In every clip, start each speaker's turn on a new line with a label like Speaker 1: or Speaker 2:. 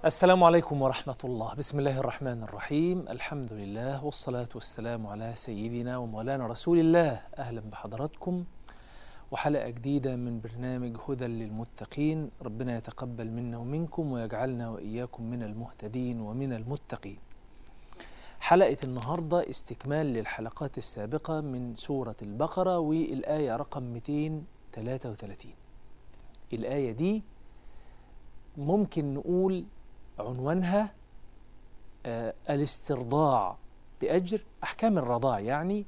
Speaker 1: السلام عليكم ورحمة الله بسم الله الرحمن الرحيم الحمد لله والصلاة والسلام على سيدنا ومولانا رسول الله أهلا بحضراتكم وحلقة جديدة من برنامج هدى للمتقين ربنا يتقبل منا ومنكم ويجعلنا وإياكم من المهتدين ومن المتقين حلقة النهاردة استكمال للحلقات السابقة من سورة البقرة والآية رقم 233 الآية دي ممكن نقول عنوانها آه الاسترضاع بأجر أحكام الرضاع يعني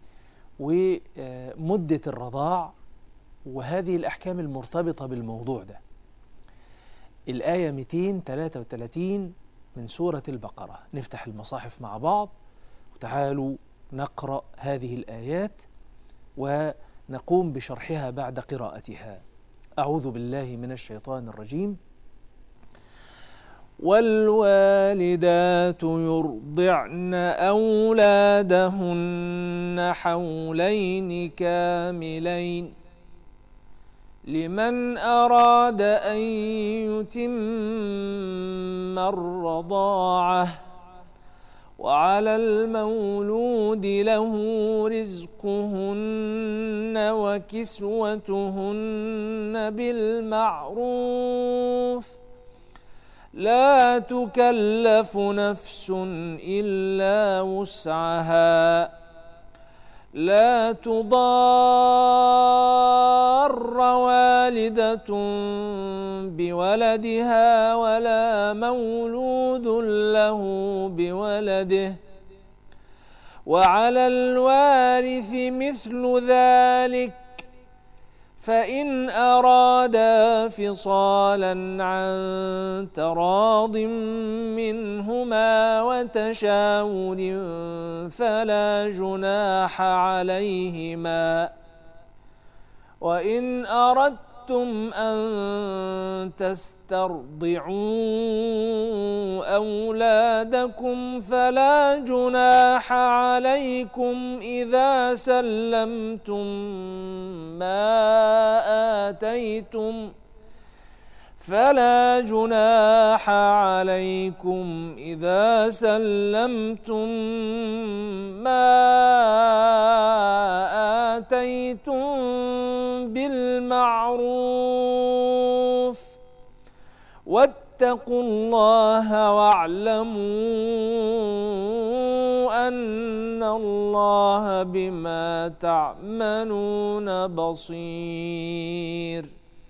Speaker 1: ومدة الرضاع وهذه الأحكام المرتبطة بالموضوع ده الآية 233 من سورة البقرة نفتح المصاحف مع بعض وتعالوا نقرأ هذه الآيات ونقوم بشرحها بعد قراءتها أعوذ بالله من الشيطان الرجيم والوالدات يرضعن أولادهن حولين كاملين لمن أراد أن يتم الرضاعة وعلى المولود له رزقهن وكسوتهن بالمعروف لا تكلف نفس إلا وسعها لا تضار والدة بولدها ولا مولود له بولده وعلى الوارث مثل ذلك فإن أرادا فصالا عن تراض منهما وتشاور فلا جناح عليهما وإن أردتم أن تسترضعوا أولادكم فلا جناح عليكم إذا سلمتم ما آتيتم فلا جناح عليكم إذا سلمتم ما آتيتم بالمعروف واتقوا الله واعلموا أن الله بما تعملون بصير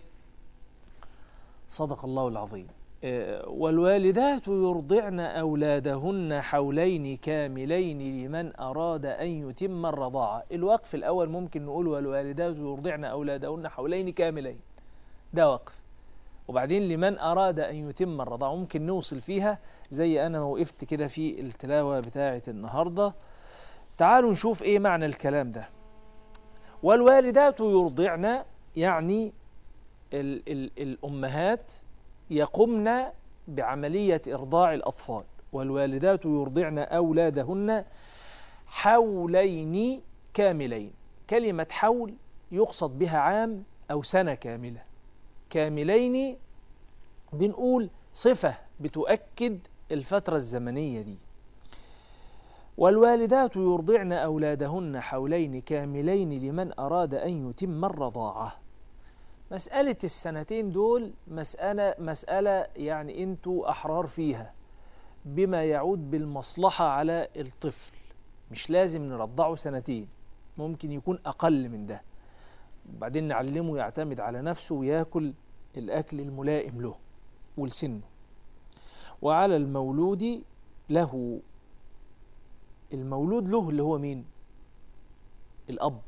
Speaker 1: صدق الله العظيم والوالدات يرضعن أولادهن حولين كاملين لمن أراد أن يتم الرضاعة الوقف الأول ممكن نقول والوالدات يرضعن أولادهن حولين كاملين ده وقف وبعدين لمن أراد أن يتم الرضاعة ممكن نوصل فيها زي أنا ما وقفت كده في التلاوة بتاعة النهاردة تعالوا نشوف إيه معنى الكلام ده والوالدات يرضعن يعني ال ال الأمهات يقمن بعملية إرضاع الأطفال والوالدات يرضعن أولادهن حولين كاملين كلمة حول يقصد بها عام أو سنة كاملة كاملين بنقول صفة بتؤكد الفترة الزمنية دي والوالدات يرضعن أولادهن حولين كاملين لمن أراد أن يتم الرضاعة مسألة السنتين دول مسألة مسألة يعني أنتوا أحرار فيها بما يعود بالمصلحة على الطفل مش لازم نرضعه سنتين ممكن يكون أقل من ده وبعدين نعلمه يعتمد على نفسه وياكل الأكل الملائم له ولسنه وعلى المولود له المولود له اللي هو مين الأب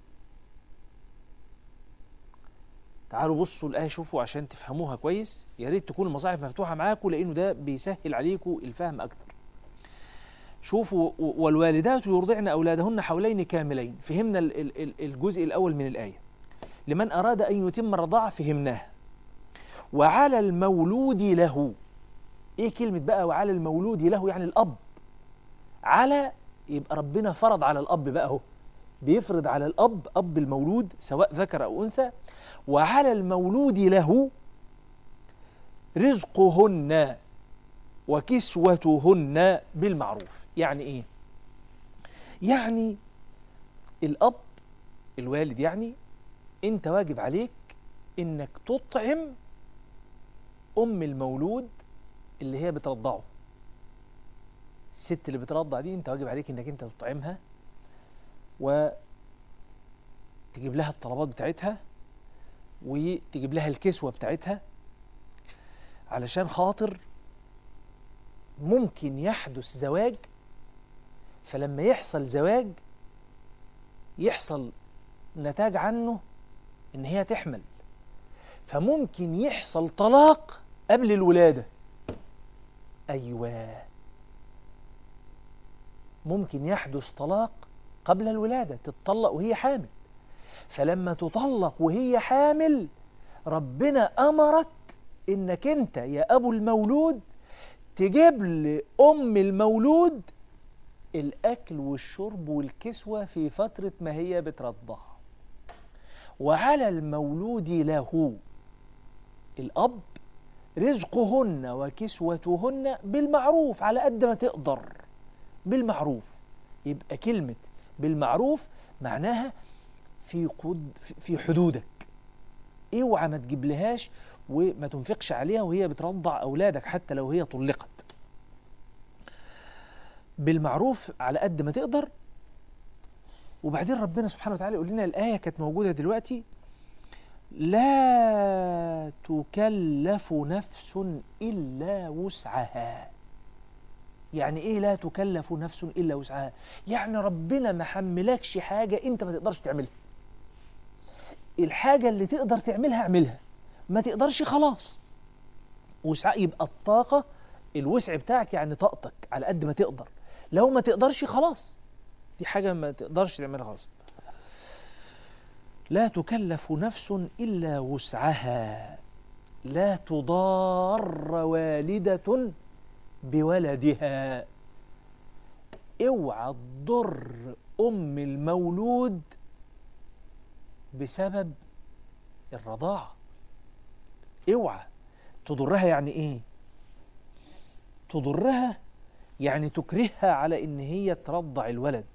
Speaker 1: تعالوا بصوا الآية شوفوا عشان تفهموها كويس يا ريت تكون المصاحف مفتوحة معاكم لأنه ده بيسهل عليكم الفهم أكتر شوفوا والوالدات يرضعن أولادهن حولين كاملين فهمنا الجزء الأول من الآية لمن أراد أن يتم الرضاعة فهمناه وعلى المولود له إيه كلمة بقى وعلى المولود له يعني الأب على يبقى ربنا فرض على الأب بقى اهو بيفرض على الأب أب المولود سواء ذكر أو أنثى وعلى المولود له رزقهن وكسوتهن بالمعروف يعني ايه يعني الاب الوالد يعني انت واجب عليك انك تطعم ام المولود اللي هي بترضعه الست اللي بترضع دي انت واجب عليك انك انت تطعمها وتجيب لها الطلبات بتاعتها وتجيب لها الكسوة بتاعتها علشان خاطر ممكن يحدث زواج فلما يحصل زواج يحصل نتاج عنه ان هي تحمل فممكن يحصل طلاق قبل الولادة أيوة ممكن يحدث طلاق قبل الولادة تتطلق وهي حامل فلما تطلق وهي حامل ربنا أمرك إنك أنت يا أبو المولود تجيب لأم المولود الأكل والشرب والكسوة في فترة ما هي بترضع وعلى المولود له الأب رزقهن وكسوتهن بالمعروف على قد ما تقدر بالمعروف يبقى كلمة بالمعروف معناها في قد في حدودك اوعى ما تجيب لهاش وما تنفقش عليها وهي بترضع اولادك حتى لو هي طلقت بالمعروف على قد ما تقدر وبعدين ربنا سبحانه وتعالى يقول لنا الايه كانت موجوده دلوقتي لا تكلف نفس الا وسعها يعني ايه لا تكلف نفس الا وسعها يعني ربنا ما حملكش حاجه انت ما تقدرش تعملها الحاجه اللي تقدر تعملها اعملها ما تقدرش خلاص وسع يبقى الطاقه الوسع بتاعك يعني طاقتك على قد ما تقدر لو ما تقدرش خلاص دي حاجه ما تقدرش تعملها خلاص لا تكلف نفس الا وسعها لا تضار والده بولدها اوعى تضر ام المولود بسبب الرضاعه اوعى تضرها يعني ايه تضرها يعني تكرهها على ان هي ترضع الولد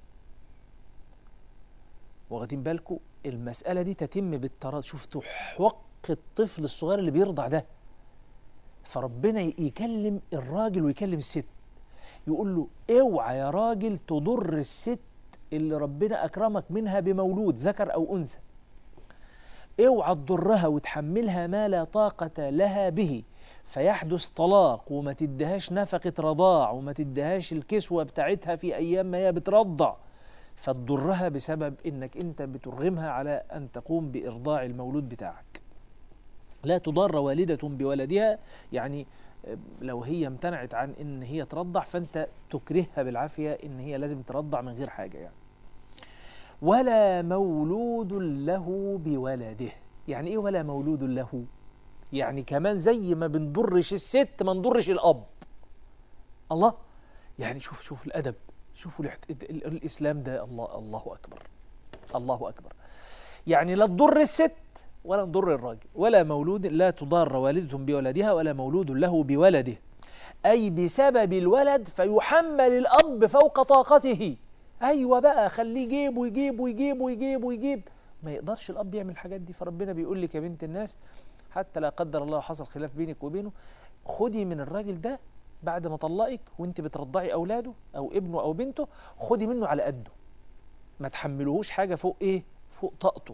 Speaker 1: واخدين بالكم المسألة دي تتم بالتراضي شفتوا حق الطفل الصغير اللي بيرضع ده فربنا يكلم الراجل ويكلم الست يقول له اوعى يا راجل تضر الست اللي ربنا أكرمك منها بمولود ذكر أو أنثى اوعى تضرها وتحملها ما لا طاقة لها به فيحدث طلاق وما تدهاش نفقة رضاع وما تدهاش الكسوة بتاعتها في أيام ما هي بترضع فتضرها بسبب انك انت بترغمها على ان تقوم بارضاع المولود بتاعك لا تضار والدة بولدها يعني لو هي امتنعت عن ان هي ترضع فانت تكرهها بالعافية ان هي لازم ترضع من غير حاجة يعني ولا مولود له بولده يعني ايه ولا مولود له يعني كمان زي ما بنضرش الست ما نضرش الاب الله يعني شوف شوف الادب شوفوا الاسلام ده الله الله اكبر الله اكبر يعني لا تضر الست ولا نضر الراجل ولا مولود لا تضار والدة بولدها ولا مولود له بولده أي بسبب الولد فيحمل الأب فوق طاقته أيوة بقى خليه يجيب ويجيب ويجيب ويجيب ويجيب ما يقدرش الأب يعمل الحاجات دي فربنا بيقول لك يا بنت الناس حتى لا قدر الله حصل خلاف بينك وبينه خدي من الراجل ده بعد ما طلقك وانت بترضعي اولاده او ابنه او بنته خدي منه على قده ما تحملوهوش حاجه فوق ايه فوق طاقته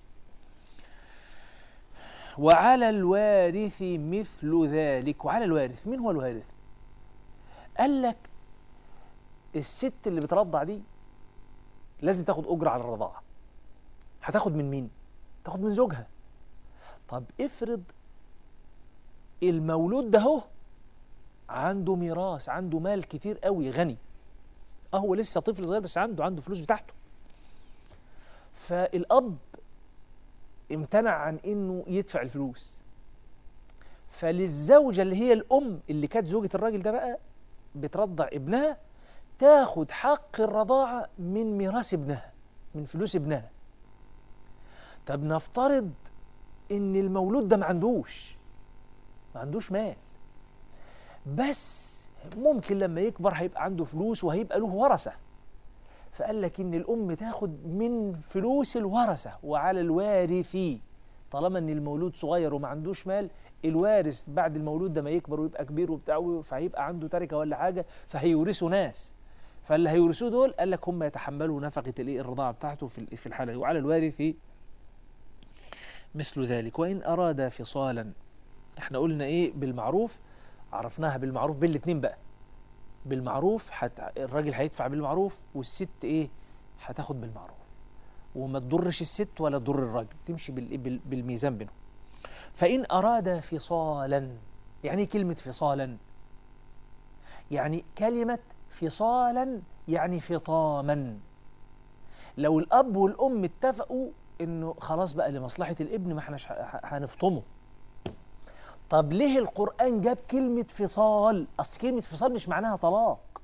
Speaker 1: وعلى الوارث مثل ذلك وعلى الوارث مين هو الوارث قال لك الست اللي بترضع دي لازم تاخد اجره على الرضاعه هتاخد من مين تاخد من زوجها طب افرض المولود ده هو عنده ميراث عنده مال كتير قوي غني اه هو لسه طفل صغير بس عنده عنده فلوس بتاعته فالاب امتنع عن انه يدفع الفلوس فللزوجة اللي هي الأم اللي كانت زوجة الراجل ده بقى بترضع ابنها تاخد حق الرضاعة من ميراث ابنها من فلوس ابنها طب نفترض ان المولود ده ما عندوش ما عندوش مال بس ممكن لما يكبر هيبقى عنده فلوس وهيبقى له ورثة فقال لك إن الأم تاخد من فلوس الورثة وعلى الوارث طالما إن المولود صغير وما عندوش مال الوارث بعد المولود ده ما يكبر ويبقى كبير وبتاع فهيبقى عنده تركة ولا حاجة فهيورثوا ناس فاللي هيورثوه دول قال لك هم يتحملوا نفقة الايه الرضاعة بتاعته في في الحالة دي وعلى الوارث مثل ذلك وإن أراد فصالا احنا قلنا ايه بالمعروف عرفناها بالمعروف بين الاثنين بقى بالمعروف حت... الراجل هيدفع بالمعروف والست ايه هتاخد بالمعروف وما تضرش الست ولا تضر الراجل تمشي بال... بال... بالميزان بينهم فإن أراد فصالا يعني كلمة فصالا يعني كلمة فصالا يعني فطاما لو الأب والأم اتفقوا إنه خلاص بقى لمصلحة الابن ما احناش هنفطمه طب ليه القرآن جاب كلمة فصال أصل كلمة فصال مش معناها طلاق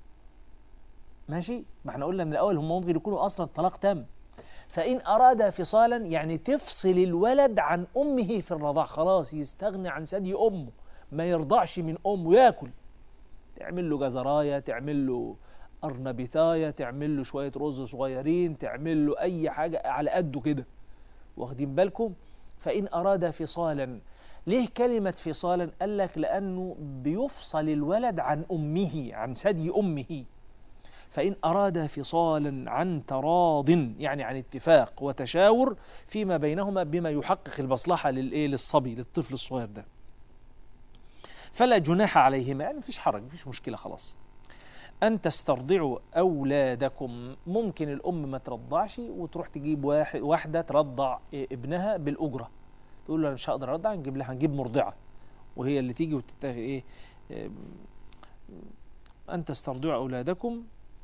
Speaker 1: ماشي ما احنا قلنا من الأول هم ممكن يكونوا أصلا الطلاق تم فإن أراد فصالا يعني تفصل الولد عن أمه في الرضاع خلاص يستغني عن ثدي أمه ما يرضعش من أمه ياكل تعمل له جزراية تعمل له أرنبيتاية تعمل له شوية رز صغيرين تعمل له أي حاجة على قده كده واخدين بالكم فإن أراد فصالا ليه كلمة فصالا قال لك لأنه بيفصل الولد عن أمه عن ثدي أمه فإن أراد فصالا عن تراض يعني عن اتفاق وتشاور فيما بينهما بما يحقق المصلحة للإيه للصبي للطفل الصغير ده فلا جناح عليهما يعني مفيش حرج مفيش مشكلة خلاص أن تسترضعوا أولادكم ممكن الأم ما ترضعش وتروح تجيب واحد واحدة ترضع ابنها بالأجرة تقول له أنا مش هقدر أرضع نجيب لها نجيب مرضعة وهي اللي تيجي وتتاخد إيه أن تسترضعوا أولادكم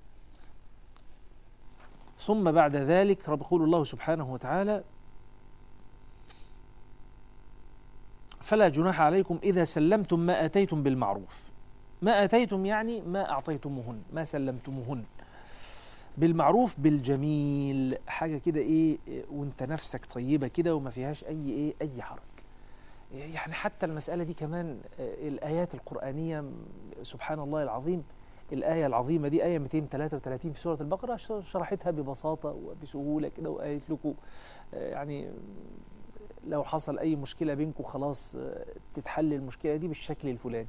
Speaker 1: ثم بعد ذلك رب يقول الله سبحانه وتعالى فلا جناح عليكم إذا سلمتم ما أتيتم بالمعروف ما أتيتم يعني ما أعطيتموهن ما سلمتموهن بالمعروف بالجميل حاجة كده إيه وانت نفسك طيبة كده وما فيهاش أي إيه أي حرج يعني حتى المسألة دي كمان الآيات القرآنية سبحان الله العظيم الآية العظيمة دي آية 233 في سورة البقرة شرحتها ببساطة وبسهولة كده وقالت لكم يعني لو حصل أي مشكلة بينكم خلاص تتحل المشكلة دي بالشكل الفلاني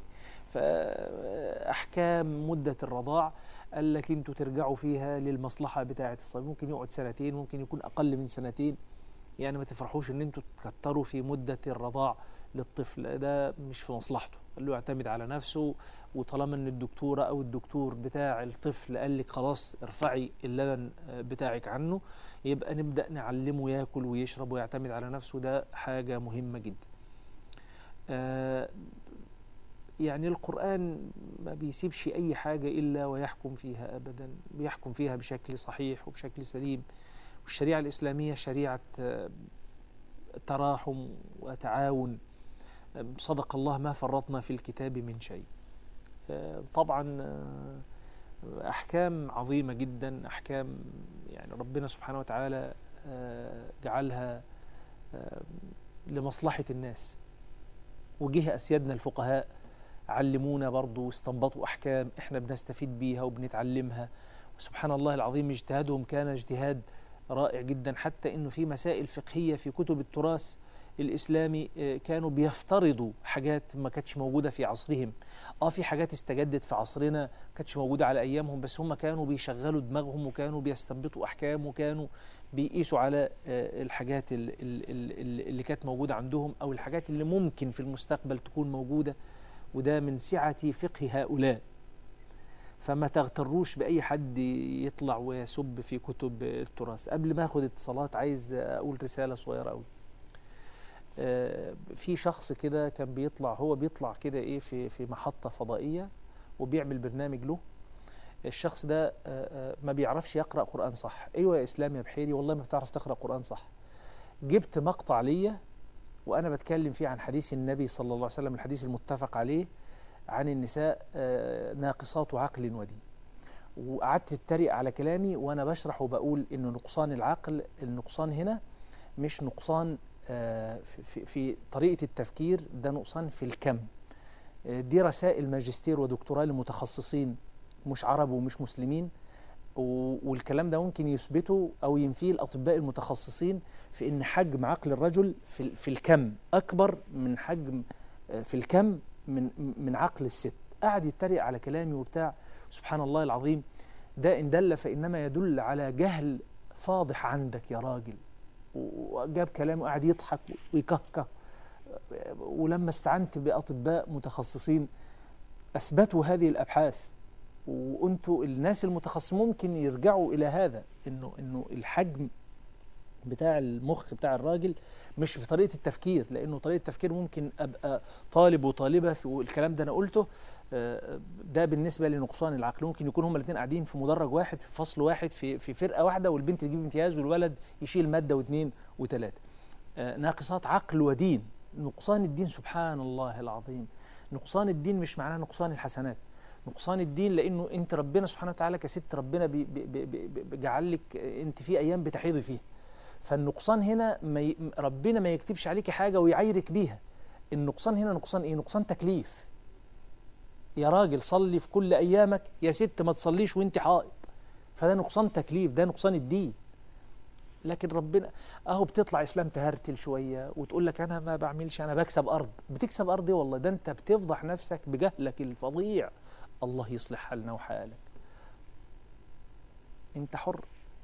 Speaker 1: فأحكام مدة الرضاع قال لك انتوا ترجعوا فيها للمصلحة بتاعة الصبي ممكن يقعد سنتين ممكن يكون أقل من سنتين يعني ما تفرحوش ان انتوا تكتروا في مدة الرضاع للطفل ده مش في مصلحته قال له يعتمد على نفسه وطالما ان الدكتورة او الدكتور بتاع الطفل قال لك خلاص ارفعي اللبن بتاعك عنه يبقى نبدأ نعلمه ياكل ويشرب ويعتمد على نفسه ده حاجة مهمة جدا آه يعني القرآن ما بيسيبش أي حاجة إلا ويحكم فيها أبدا بيحكم فيها بشكل صحيح وبشكل سليم والشريعة الإسلامية شريعة تراحم وتعاون صدق الله ما فرطنا في الكتاب من شيء طبعا أحكام عظيمة جدا أحكام يعني ربنا سبحانه وتعالى جعلها لمصلحة الناس وجه أسيادنا الفقهاء علمونا برضو واستنبطوا أحكام إحنا بنستفيد بيها وبنتعلمها وسبحان الله العظيم اجتهادهم كان اجتهاد رائع جدا حتى إنه في مسائل فقهية في كتب التراث الإسلامي كانوا بيفترضوا حاجات ما كانتش موجودة في عصرهم آه في حاجات استجدت في عصرنا ما كانتش موجودة على أيامهم بس هم كانوا بيشغلوا دماغهم وكانوا بيستنبطوا أحكام وكانوا بيقيسوا على الحاجات اللي كانت موجودة عندهم أو الحاجات اللي ممكن في المستقبل تكون موجودة وده من سعة فقه هؤلاء فما تغتروش بأي حد يطلع ويسب في كتب التراث قبل ما أخذ اتصالات عايز أقول رسالة صغيرة أوي في شخص كده كان بيطلع هو بيطلع كده ايه في في محطة فضائية وبيعمل برنامج له الشخص ده ما بيعرفش يقرأ قرآن صح ايوه يا اسلام يا بحيري والله ما بتعرف تقرأ قرآن صح جبت مقطع ليا وأنا بتكلم فيه عن حديث النبي صلى الله عليه وسلم الحديث المتفق عليه عن النساء ناقصات عقل ودين وقعدت اتريق على كلامي وأنا بشرح وبقول إنه نقصان العقل النقصان هنا مش نقصان في, في طريقة التفكير ده نقصان في الكم آه، دي رسائل ماجستير ودكتوراه لمتخصصين مش عرب ومش مسلمين و- والكلام ده ممكن يثبته او ينفيه الاطباء المتخصصين في ان حجم عقل الرجل في ال- في الكم اكبر من حجم آه، في الكم من من عقل الست قعد يتريق على كلامي وبتاع سبحان الله العظيم ده ان دل فانما يدل على جهل فاضح عندك يا راجل و- وجاب كلامه وقعد يضحك ويكهكه ولما استعنت باطباء متخصصين اثبتوا هذه الابحاث وانتوا الناس المتخصصين ممكن يرجعوا الى هذا انه انه الحجم بتاع المخ بتاع الراجل مش في طريقه التفكير لانه طريقه التفكير ممكن ابقى طالب وطالبه في والكلام ده انا قلته آه، ده بالنسبه لنقصان العقل ممكن يكون هما الاثنين قاعدين في مدرج واحد في فصل واحد في في فرقه واحده والبنت تجيب امتياز والولد يشيل ماده واثنين وثلاثه آه، ناقصات عقل ودين نقصان الدين سبحان الله العظيم نقصان الدين مش معناه نقصان الحسنات نقصان الدين لانه انت ربنا سبحانه وتعالى كست ربنا بي- بي- بي- بي- بي- جعل لك انت في ايام بتحيضي فيها فالنقصان هنا ما ي... ربنا ما يكتبش عليك حاجه ويعايرك بيها النقصان هنا نقصان ايه نقصان تكليف يا راجل صلي في كل ايامك يا ست ما تصليش وانت حائض فده نقصان تكليف ده نقصان الدين لكن ربنا اهو بتطلع اسلام تهرتل شويه وتقول لك انا ما بعملش انا بكسب ارض بتكسب ارض إيه والله ده انت بتفضح نفسك بجهلك الفظيع الله يصلح حالنا وحالك انت حر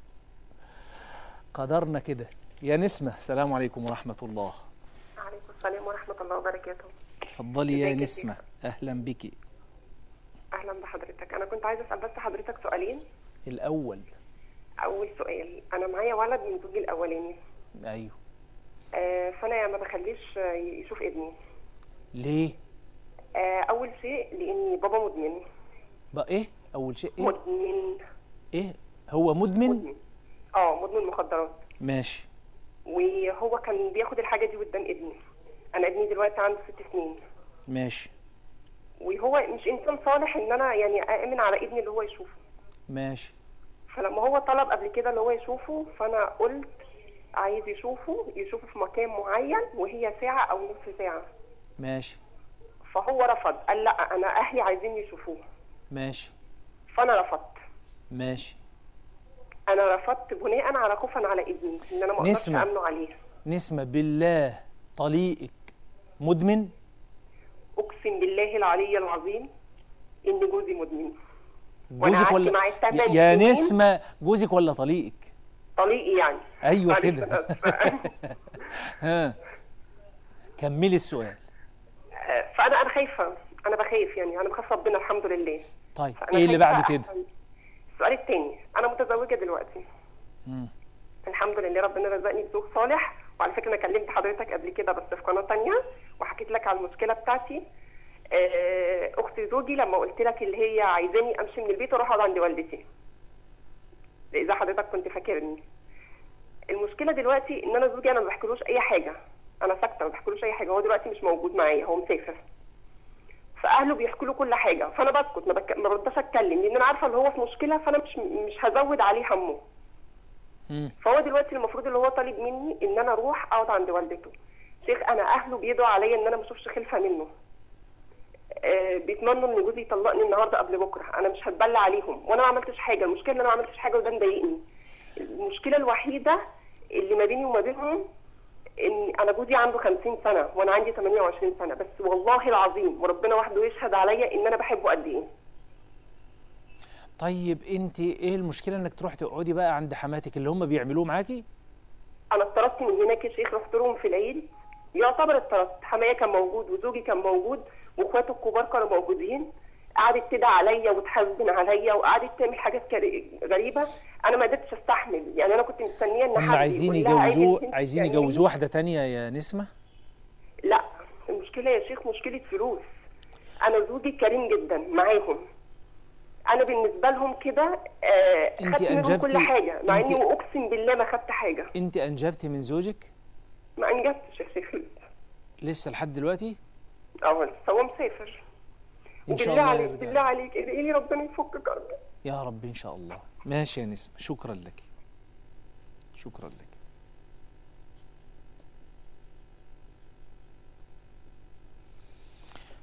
Speaker 1: قدرنا كده يا نسمة السلام عليكم ورحمة الله
Speaker 2: عليكم السلام ورحمة الله وبركاته
Speaker 1: اتفضلي يا
Speaker 2: ازيك يا
Speaker 1: نسمة أهلا بك
Speaker 2: أهلا بحضرتك أنا كنت عايزة أسأل بس حضرتك سؤالين
Speaker 1: الأول
Speaker 2: أول سؤال أنا معايا ولد من زوجي الأولاني
Speaker 1: أيوه
Speaker 2: آه فأنا ما بخليش آه، يشوف ابني
Speaker 1: ليه
Speaker 2: آه أول شيء لأني بابا مدمن
Speaker 1: بقى إيه أول شيء إيه
Speaker 2: مدمن
Speaker 1: إيه هو مدمن
Speaker 2: مدمن اه مدمن مخدرات
Speaker 1: ماشي
Speaker 2: وهو كان بياخد الحاجة دي قدام ابني أنا ابني دلوقتي عنده ست سنين
Speaker 1: ماشي
Speaker 2: وهو مش إنسان صالح إن أنا يعني أأمن على ابني اللي هو يشوفه
Speaker 1: ماشي
Speaker 2: فلما هو طلب قبل كده اللي هو يشوفه فانا قلت عايز يشوفه يشوفه في مكان معين وهي ساعة او نص ساعة
Speaker 1: ماشي
Speaker 2: فهو رفض قال لا انا اهلي عايزين يشوفوه
Speaker 1: ماشي
Speaker 2: فانا رفضت
Speaker 1: ماشي
Speaker 2: انا رفضت بناء على خوفا على ابني ان انا ما اقدرش
Speaker 1: نسمة.
Speaker 2: امنه عليه
Speaker 1: نسمة بالله طليقك مدمن
Speaker 2: اقسم بالله العلي العظيم ان جوزي مدمن وأنا
Speaker 1: جوزك
Speaker 2: قعدت
Speaker 1: ولا
Speaker 2: معاه
Speaker 1: يا-
Speaker 2: تمن
Speaker 1: يا
Speaker 2: سنين.
Speaker 1: نسمة جوزك ولا طليقك
Speaker 2: طليقي يعني
Speaker 1: أيوة
Speaker 2: معلش
Speaker 1: كده.
Speaker 2: أنا آسفة.
Speaker 1: ها كملي السؤال
Speaker 2: فانا انا خايفه انا بخاف يعني انا بخاف ربنا الحمد لله
Speaker 1: طيب
Speaker 2: فأنا
Speaker 1: إيه اللي
Speaker 2: خايفة
Speaker 1: بعد كده
Speaker 2: أحسن. السؤال الثاني انا متزوجه دلوقتي
Speaker 1: مم.
Speaker 2: الحمد لله ربنا رزقني بزوج صالح وعلى فكره انا كلمت حضرتك قبل كده بس في قناه تانية وحكيت لك على المشكله بتاعتي آه، اخت زوجي لما قلت لك اللي هي عايزاني امشي من البيت واروح اقعد عند والدتي اذا حضرتك كنت فاكرني المشكله دلوقتي ان انا زوجي انا ما بحكيلوش اي حاجه انا ساكته ما بحكيلوش اي حاجه هو دلوقتي مش موجود معايا هو مسافر فاهله بيحكوا له كل حاجه فانا بسكت ما, بك... ما برضاش اتكلم لان انا عارفه ان هو في مشكله فانا مش مش هزود عليه همه
Speaker 1: مم.
Speaker 2: فهو دلوقتي المفروض اللي هو طالب مني ان انا اروح اقعد عند والدته شيخ انا اهله بيدعوا عليا ان انا ما اشوفش خلفه منه آه بيتمنوا ان جوزي يطلقني النهارده قبل بكره انا مش هتبلى عليهم وانا ما عملتش حاجه المشكله ان انا ما عملتش حاجه وده مضايقني المشكله الوحيده اللي ما بيني وما بينهم ان انا جوزي عنده 50 سنه وانا عندي 28 سنه بس والله العظيم وربنا وحده يشهد عليا ان انا بحبه قد ايه
Speaker 1: طيب انت ايه المشكله انك تروح تقعدي بقى عند حماتك اللي هم بيعملوه معاكي
Speaker 2: انا اتطردت من هناك يا شيخ رحت لهم في العيد يعتبر اتطردت حماية كان موجود وزوجي كان موجود واخواته الكبار كانوا موجودين قعدت تدعي عليا وتحزن عليا وقعدت تعمل حاجات كر- غريبه انا ما قدرتش استحمل يعني انا كنت مستنيه ان
Speaker 1: هم
Speaker 2: حد
Speaker 1: عايزين
Speaker 2: يقول لها عيب
Speaker 1: يجوزوه
Speaker 2: البنت
Speaker 1: عايزين
Speaker 2: تعملي.
Speaker 1: يجوزوه واحده تانية يا نسمه
Speaker 2: لا المشكله يا شيخ مشكله فلوس انا زوجي كريم جدا معاهم انا بالنسبه لهم كده آه
Speaker 1: انت
Speaker 2: خدت منهم
Speaker 1: أنجبتي-
Speaker 2: كل حاجه مع
Speaker 1: انت-
Speaker 2: اني اقسم بالله ما خدت حاجه
Speaker 1: انت انجبتي من زوجك
Speaker 2: ما انجبتش يا شيخ
Speaker 1: لسه لحد دلوقتي
Speaker 2: اه لسه هو مسافر
Speaker 1: ان شاء
Speaker 2: بالله
Speaker 1: الله
Speaker 2: عليك
Speaker 1: يرجع.
Speaker 2: بالله عليك ادعي لي ربنا يفك كربي
Speaker 1: يا رب ان شاء الله ماشي يا نسمه شكرا لك شكرا لك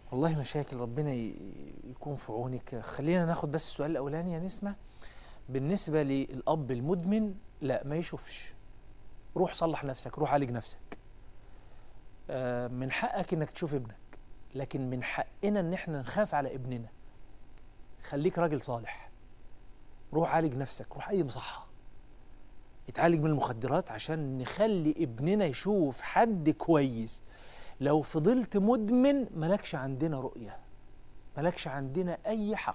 Speaker 1: والله مشاكل ربنا ي- يكون في عونك خلينا ناخد بس السؤال الاولاني يا نسمه بالنسبه للاب المدمن لا ما يشوفش روح صلح نفسك روح عالج نفسك آه، من حقك انك تشوف ابنك لكن من حقنا ان احنا نخاف على ابننا خليك راجل صالح روح عالج نفسك روح اي مصحه اتعالج من المخدرات عشان نخلي ابننا يشوف حد كويس لو فضلت مدمن ملكش عندنا رؤية ملكش عندنا أي حق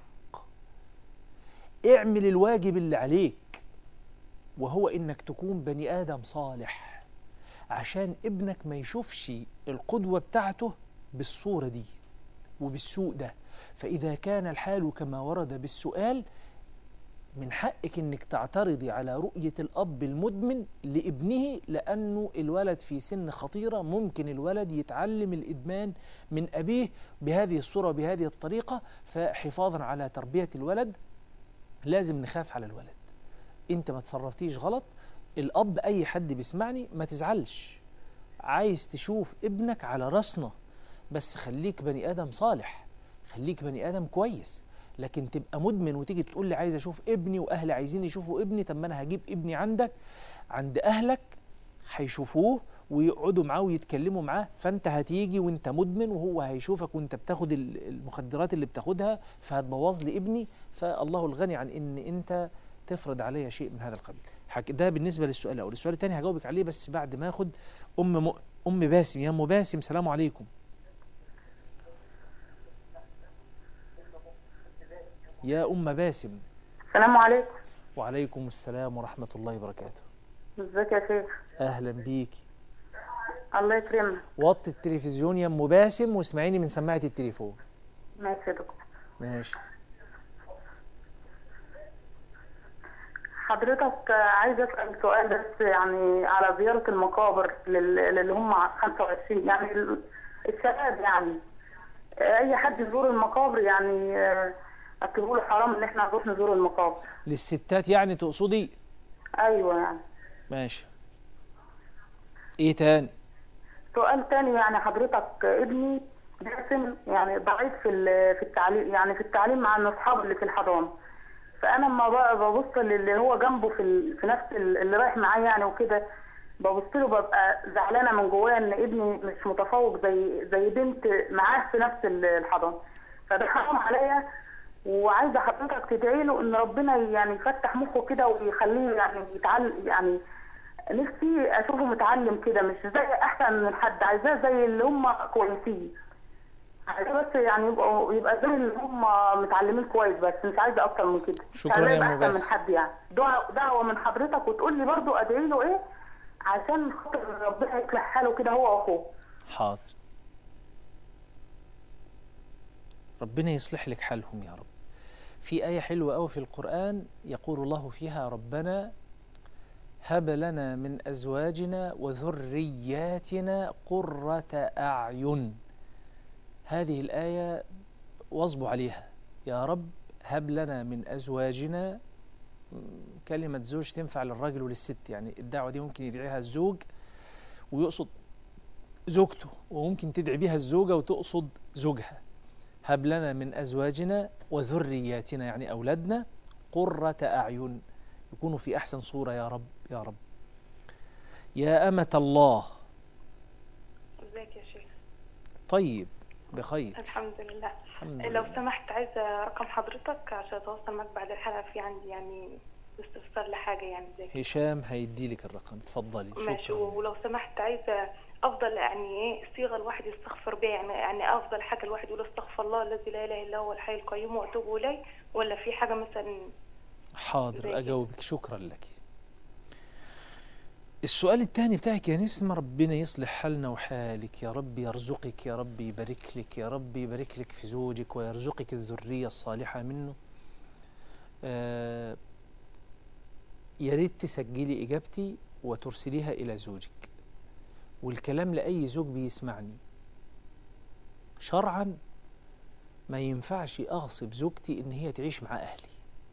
Speaker 1: اعمل الواجب اللي عليك وهو إنك تكون بني آدم صالح عشان ابنك ما يشوفش القدوة بتاعته بالصورة دي وبالسوء ده فإذا كان الحال كما ورد بالسؤال من حقك انك تعترضي على رؤية الأب المدمن لابنه لأنه الولد في سن خطيرة ممكن الولد يتعلم الإدمان من أبيه بهذه الصورة وبهذه الطريقة فحفاظا على تربية الولد لازم نخاف على الولد انت ما تصرفتيش غلط الأب أي حد بيسمعني ما تزعلش عايز تشوف ابنك على راسنا بس خليك بني آدم صالح خليك بني آدم كويس لكن تبقى مدمن وتيجي تقول لي عايز اشوف ابني واهلي عايزين يشوفوا ابني طب ما انا هجيب ابني عندك عند اهلك هيشوفوه ويقعدوا معاه ويتكلموا معاه فانت هتيجي وانت مدمن وهو هيشوفك وانت بتاخد ال- المخدرات اللي بتاخدها فهتبوظ لي ابني فالله الغني عن ان انت تفرض عليا شيء من هذا القبيل حك- ده بالنسبه للسؤال الاول السؤال الثاني هجاوبك عليه بس بعد ما اخد ام م... ام باسم يا ام باسم سلام عليكم يا ام باسم
Speaker 3: السلام عليكم
Speaker 1: وعليكم السلام ورحمة الله وبركاته
Speaker 3: ازيك يا شيخ
Speaker 1: أهلا بيكي
Speaker 3: الله يكرمك
Speaker 1: وطي التلفزيون يا أم باسم واسمعيني من سماعة التليفون
Speaker 3: ماشي يا دكتور
Speaker 1: ماشي
Speaker 3: حضرتك آه، عايزه اسال سؤال بس يعني على زياره المقابر لل- للي هم 25 يعني ال- الشباب يعني آه، اي حد يزور المقابر يعني آه، اكتبوا له حرام ان احنا نروح نزور المقابر
Speaker 1: للستات يعني تقصدي
Speaker 3: ايوه يعني
Speaker 1: ماشي ايه تاني
Speaker 3: سؤال تاني يعني حضرتك ابني جاسم يعني ضعيف في ال- في التعليم يعني في التعليم مع ان اصحابه اللي في الحضانه فانا لما بقى ببص للي هو جنبه في ال- في نفس ال- اللي رايح معاه يعني وكده ببص له ببقى زعلانه من جوايا ان ابني مش متفوق زي زي بنت معاه في نفس ال- الحضانه فده حرام عليا وعايزه حضرتك تدعي له ان ربنا يعني يفتح مخه كده ويخليه يعني يتعلم يعني نفسي اشوفه متعلم كده مش زي احسن من حد عايزاه زي اللي هم كويسين عايزاه بس يعني يبقوا يبقى زي اللي هم متعلمين كويس بس مش عايزه اكتر من كده مش
Speaker 1: شكراً
Speaker 3: عايزاه
Speaker 1: يا
Speaker 3: يبقى
Speaker 1: أم
Speaker 3: احسن
Speaker 1: باسم.
Speaker 3: من حد يعني دعوه دعوه من حضرتك وتقول لي برضو ادعي له ايه عشان خاطر ربنا يصلح حاله كده هو واخوه
Speaker 1: حاضر ربنا يصلح لك حالهم يا رب في آية حلوة أوي في القرآن يقول الله فيها ربنا هب لنا من أزواجنا وذرياتنا قرة أعين هذه الآية واظبوا عليها يا رب هب لنا من أزواجنا م، كلمة زوج تنفع للراجل وللست يعني الدعوة دي ممكن يدعيها الزوج ويقصد زوجته وممكن تدعي بها الزوجة وتقصد زوجها هب لنا من أزواجنا وذرياتنا يعني أولادنا قرة أعين يكونوا في أحسن صورة يا رب يا رب يا أمة الله
Speaker 4: ازيك يا شيخ
Speaker 1: طيب بخير
Speaker 4: الحمد لله
Speaker 1: الحمد
Speaker 4: لو
Speaker 1: لله.
Speaker 4: سمحت عايزه رقم حضرتك عشان اتواصل معاك بعد الحلقه في عندي يعني استفسار لحاجه يعني زي كده
Speaker 1: هشام هيدي لك الرقم تفضلي
Speaker 4: ماشي
Speaker 1: شكرا
Speaker 4: ولو سمحت عايزه افضل يعني ايه صيغه الواحد يستغفر بيها يعني يعني افضل حاجه الواحد يقول استغفر الله الذي لا اله الا هو الحي القيوم واتوب اليه ولا في حاجه مثلا زي
Speaker 1: حاضر
Speaker 4: كده.
Speaker 1: أجاوبك شكرا لك السؤال الثاني بتاعك يا نسمة ربنا يصلح حالنا وحالك يا رب يرزقك يا رب يبارك لك يا رب يبارك لك في زوجك ويرزقك الذرية الصالحة منه آه يا ريت تسجلي إجابتي وترسليها إلى زوجك والكلام لأي زوج بيسمعني شرعا ما ينفعش أغصب زوجتي إن هي تعيش مع أهلي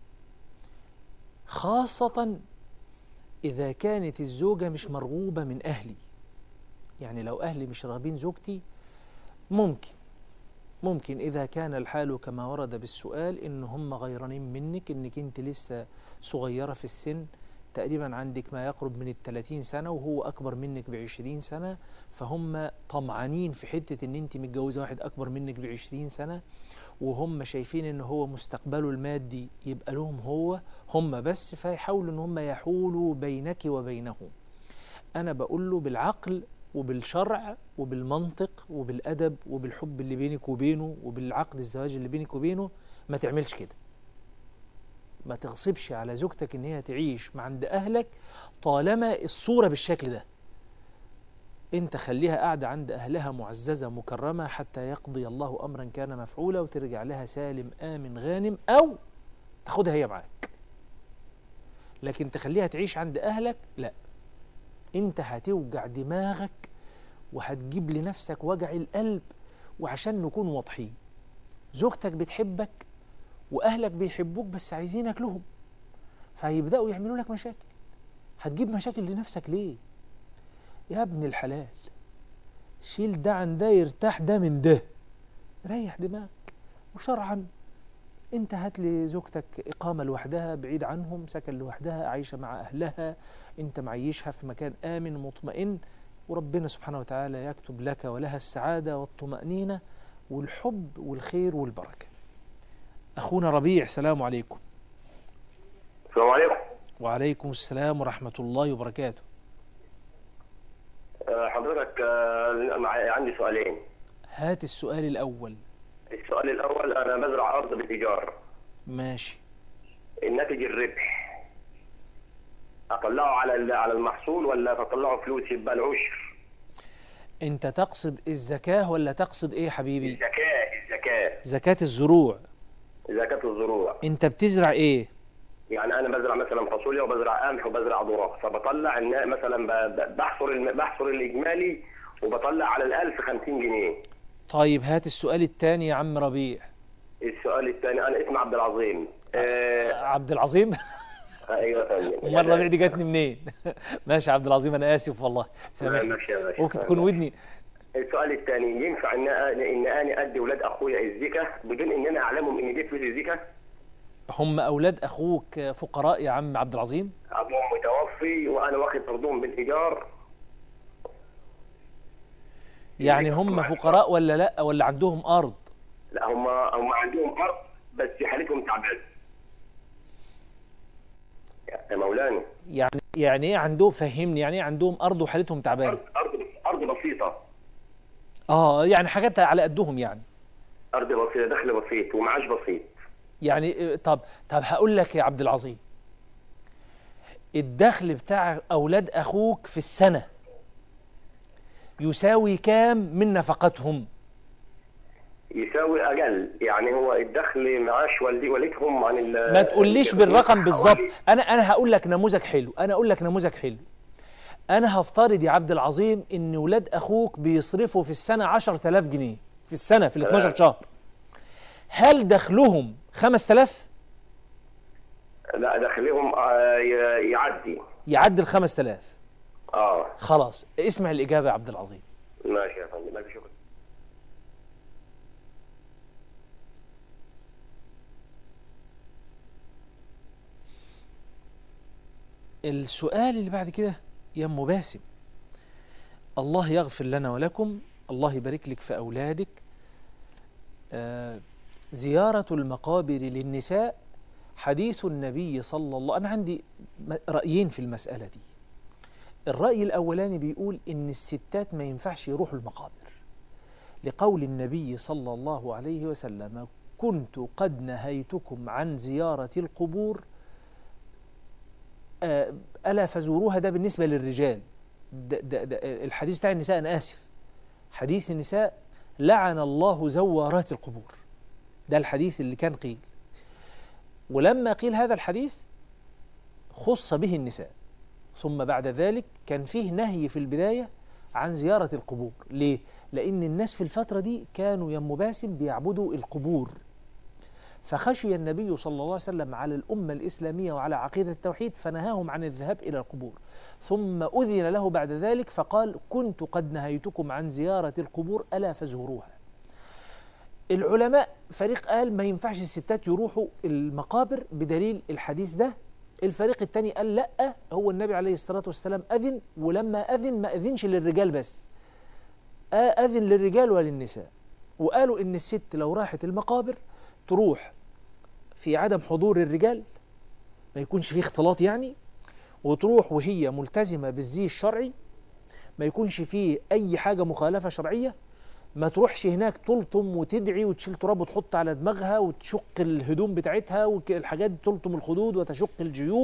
Speaker 1: خاصة إذا كانت الزوجة مش مرغوبة من أهلي يعني لو أهلي مش راغبين زوجتي ممكن ممكن إذا كان الحال كما ورد بالسؤال إن هم غيرانين منك إنك أنت لسه صغيرة في السن تقريبا عندك ما يقرب من الثلاثين سنة وهو أكبر منك بعشرين سنة فهم طمعانين في حتة إن أنت متجوزة واحد أكبر منك بعشرين سنة وهم شايفين إن هو مستقبله المادي يبقى لهم هو هم بس فيحاولوا إن هم يحولوا بينك وبينهم أنا بقول له بالعقل وبالشرع وبالمنطق وبالأدب وبالحب اللي بينك وبينه وبالعقد الزواج اللي بينك وبينه ما تعملش كده ما تغصبش على زوجتك ان هي تعيش مع عند اهلك طالما الصوره بالشكل ده انت خليها قاعده عند اهلها معززه مكرمه حتى يقضي الله امرا كان مفعولا وترجع لها سالم امن غانم او تاخدها هي معاك لكن تخليها تعيش عند اهلك لا انت هتوجع دماغك وهتجيب لنفسك وجع القلب وعشان نكون واضحين زوجتك بتحبك واهلك بيحبوك بس عايزينك لهم فهيبداوا يعملوا لك مشاكل هتجيب مشاكل لنفسك ليه يا ابن الحلال شيل ده عن ده يرتاح ده من ده ريح دماغك وشرعا انت هات لزوجتك اقامه لوحدها بعيد عنهم سكن لوحدها عايشه مع اهلها انت معيشها في مكان امن مطمئن وربنا سبحانه وتعالى يكتب لك ولها السعاده والطمانينه والحب والخير والبركه أخونا ربيع سلام عليكم
Speaker 5: السلام عليكم
Speaker 1: وعليكم السلام ورحمة الله وبركاته
Speaker 5: آه، حضرتك آه، مع- عندي سؤالين
Speaker 1: هات السؤال الأول
Speaker 5: السؤال الأول أنا بزرع أرض بالإيجار
Speaker 1: ماشي
Speaker 5: الناتج الربح أطلعه على ال- على المحصول ولا أطلعه فلوس يبقى العشر
Speaker 1: أنت تقصد الزكاة ولا تقصد إيه حبيبي
Speaker 5: الزكاة الزكاة
Speaker 1: زكاة الزروع
Speaker 5: زكاة الزروع
Speaker 1: أنت بتزرع إيه
Speaker 5: يعني أنا بزرع مثلا فاصوليا وبزرع قمح وبزرع ذرة فبطلع النا- مثلا ب- ب- بحصر الم- بحصر الإجمالي وبطلع على الألف 50 جنيه
Speaker 1: طيب هات السؤال الثاني يا عم ربيع
Speaker 5: السؤال الثاني أنا اسمي عبد العظيم آه
Speaker 1: عبد العظيم
Speaker 5: أيوه يا فندم.
Speaker 1: أمال ربيع دي جاتني منين ماشي يا عبد العظيم أنا آسف والله سامحني
Speaker 5: ماشي يا باشا.
Speaker 1: ممكن تكون ودني
Speaker 5: السؤال الثاني ينفع ان ان انا ادي اولاد اخويا الزكاه بدون ان انا اعلمهم ان دي فلوس الزكاه؟
Speaker 1: هم أولاد أخوك فقراء يا عم عبد العظيم
Speaker 5: ابوهم متوفي وانا واخد ارضهم بالايجار
Speaker 1: يعني هم فقراء ولا لا ولا عندهم أرض
Speaker 5: لا هم هم عندهم ارض بس حالتهم تعبانه. يا مولانا
Speaker 1: يعني يعني ايه عندهم فهمني يعني ايه عندهم ارض وحالتهم تعبانه
Speaker 5: ارض ارض ارض بسيطه
Speaker 1: اه يعني حاجات على قدهم يعني
Speaker 5: ارض بسيطه دخل بسيط ومعاش بسيط.
Speaker 1: يعني آه، طب طب هقول لك يا عبد العظيم الدخل بتاع اولاد اخوك في السنه يساوي كام من نفقتهم
Speaker 5: يساوي اقل يعني هو الدخل معاش والدي والدهم عن ال-
Speaker 1: ما تقوليش بالرقم
Speaker 5: حوالي-
Speaker 1: بالظبط انا انا هقول لك نموذج حلو انا اقول لك نموذج حلو انا هفترض يا عبد العظيم ان ولاد اخوك بيصرفوا في السنه 10000 جنيه في السنه في ال 12 شهر هل دخلهم 5000
Speaker 5: لا دخلهم آه، ي- يعدي
Speaker 1: يعدي ال 5000
Speaker 5: اه
Speaker 1: خلاص اسمع الاجابه يا عبد العظيم
Speaker 5: ماشي يا فندم الف شكر
Speaker 1: السؤال اللي بعد كده يا ام باسم الله يغفر لنا ولكم الله يبارك لك في اولادك آه زياره المقابر للنساء حديث النبي صلى الله انا عندي م- رايين في المساله دي الراي الاولاني بيقول ان الستات ما ينفعش يروحوا المقابر لقول النبي صلى الله عليه وسلم كنت قد نهيتكم عن زياره القبور آه، ألا فزوروها ده بالنسبة للرجال ده ده ده الحديث بتاع النساء أنا آسف حديث النساء لعن الله زوارات القبور ده الحديث اللي كان قيل ولما قيل هذا الحديث خص به النساء ثم بعد ذلك كان فيه نهي في البداية عن زيارة القبور ليه؟ لأن الناس في الفترة دي كانوا يا أم باسم بيعبدوا القبور فخشي النبي صلى الله عليه وسلم على الأمة الإسلامية وعلى عقيدة التوحيد فنهاهم عن الذهاب إلى القبور ثم أذن له بعد ذلك فقال كنت قد نهيتكم عن زيارة القبور ألا فزوروها العلماء فريق قال ما ينفعش الستات يروحوا المقابر بدليل الحديث ده الفريق الثاني قال لا هو النبي عليه الصلاة والسلام أذن ولما أذن ما أذنش للرجال بس آه أذن للرجال وللنساء وقالوا إن الست لو راحت المقابر تروح في عدم حضور الرجال ما يكونش فيه اختلاط يعني وتروح وهي ملتزمة بالزي الشرعي ما يكونش فيه أي حاجة مخالفة شرعية ما تروحش هناك تلطم وتدعي وتشيل تراب وتحط على دماغها وتشق الهدوم بتاعتها والحاجات دي تلطم الخدود وتشق الجيوب